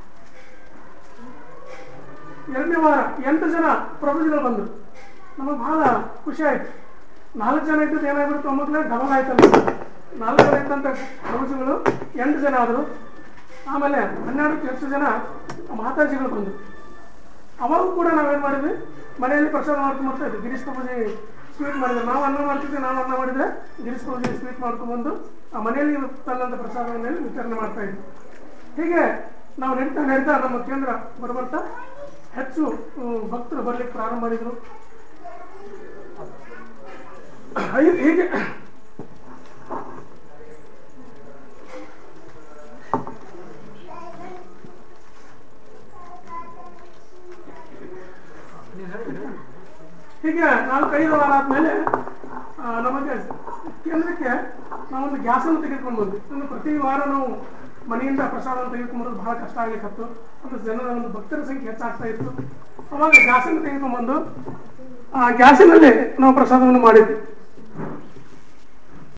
Speaker 2: ಎರಡನೇ ವಾರ ಎಂಟು ಜನ ಪ್ರಭುಜಿಗಳು ಬಂದರು ನಮಗೆ ಬಹಳ ಖುಷಿ ಆಯ್ತು ನಾಲ್ಕು ಜನ ಇದ್ದದ್ದು ಏನಾಗ್ಬಿಡ್ತು ಒಮ್ಮಕ್ಲೆ ಡಬಲ್ ಆಯ್ತಲ್ಲ ನಾಲ್ಕು ಜನ ಇದ್ದಂಥ ಪ್ರಭುಜಿಗಳು ಎಂಟು ಜನ ಆದರು ಆಮೇಲೆ ಹನ್ನೆರಡು ಎಷ್ಟು ಜನ ಮಾತಾಜಿಗಳು ಬಂದರು ಅವಾಗ ಕೂಡ ನಾವೇನು ಮಾಡಿದ್ವಿ ಮನೆಯಲ್ಲಿ ಪ್ರಸಾದ ಮಾಡ್ಕೊಂಡು ಬರ್ತಾ ಇದ್ವಿ ಗಿರೀಶ್ ಪ್ರಭುಜಿ ಸ್ವೀಟ್ ಮಾಡಿದ್ರೆ ನಾವು ಅನ್ನ ಮಾಡ್ತಿದ್ವಿ ನಾವು ಅನ್ನ ಮಾಡಿದ್ರೆ ಗಿರೀಶ್ ಪ್ರಭುಜಿ ಸ್ವೀಟ್ ಮಾಡ್ಕೊಂಡ್ಬಂದು ಆ ಮನೆಯಲ್ಲಿ ತಂದಂಥ ಪ್ರಸಾದವನ್ನು ವಿತರಣೆ ಮಾಡ್ತಾ ಇದ್ವಿ ಹೀಗೆ ನಾವು ನಡೀತಾ ನಡೀತಾ ನಮ್ಮ ಕೇಂದ್ರ ಬರ್ಬರ್ತಾ ಹೆಚ್ಚು ಹ್ಮ್, ಭಕ್ತರು ಬರ್ಲಿಕ್ಕೆ ಪ್ರಾರಂಭ ಮಾಡಿದ್ರು ಹೀಗೆ- ಹೀಗೆ ಹೀಗೆ ನಾಲ್ಕೈದು ವಾರ ಆದ್ಮೇಲೆ ಆ, ನಮಗೆ ಕೇಂದ್ರಕ್ಕೆ ನಾವೊಂದು ಗ್ಯಾಸನ್ನು ತೆಗೆದುಕೊಂಡು ಬಂದ್ವಿ ಅಂದ್ರೆ ಪ್ರತಿ ವಾರ ನಾವು ಮನೆಯಿಂದ ಪ್ರಸಾದವನ್ನು ತೆಗೆದುಕೊಂಡ್ಬರೋದು ಬಹಳ ಕಷ್ಟ ಆಗ್ಲಿಕ್ಕತ್ತು ಅಂದ್ರೆ ಜನರ ಒಂದು ಭಕ್ತರ ಸಂಖ್ಯೆ ಹೆಚ್ಚಾಗ್ತಾ ಇತ್ತು ಅವಾಗ ಗ್ಯಾಸನ್ನು ತೆಗೆದುಕೊಂಡ್ಬಂದು ಆ ಗ್ಯಾಸಿನಲ್ಲಿ ನಾವು ಪ್ರಸಾದವನ್ನು ಮಾಡಿದ್ವಿ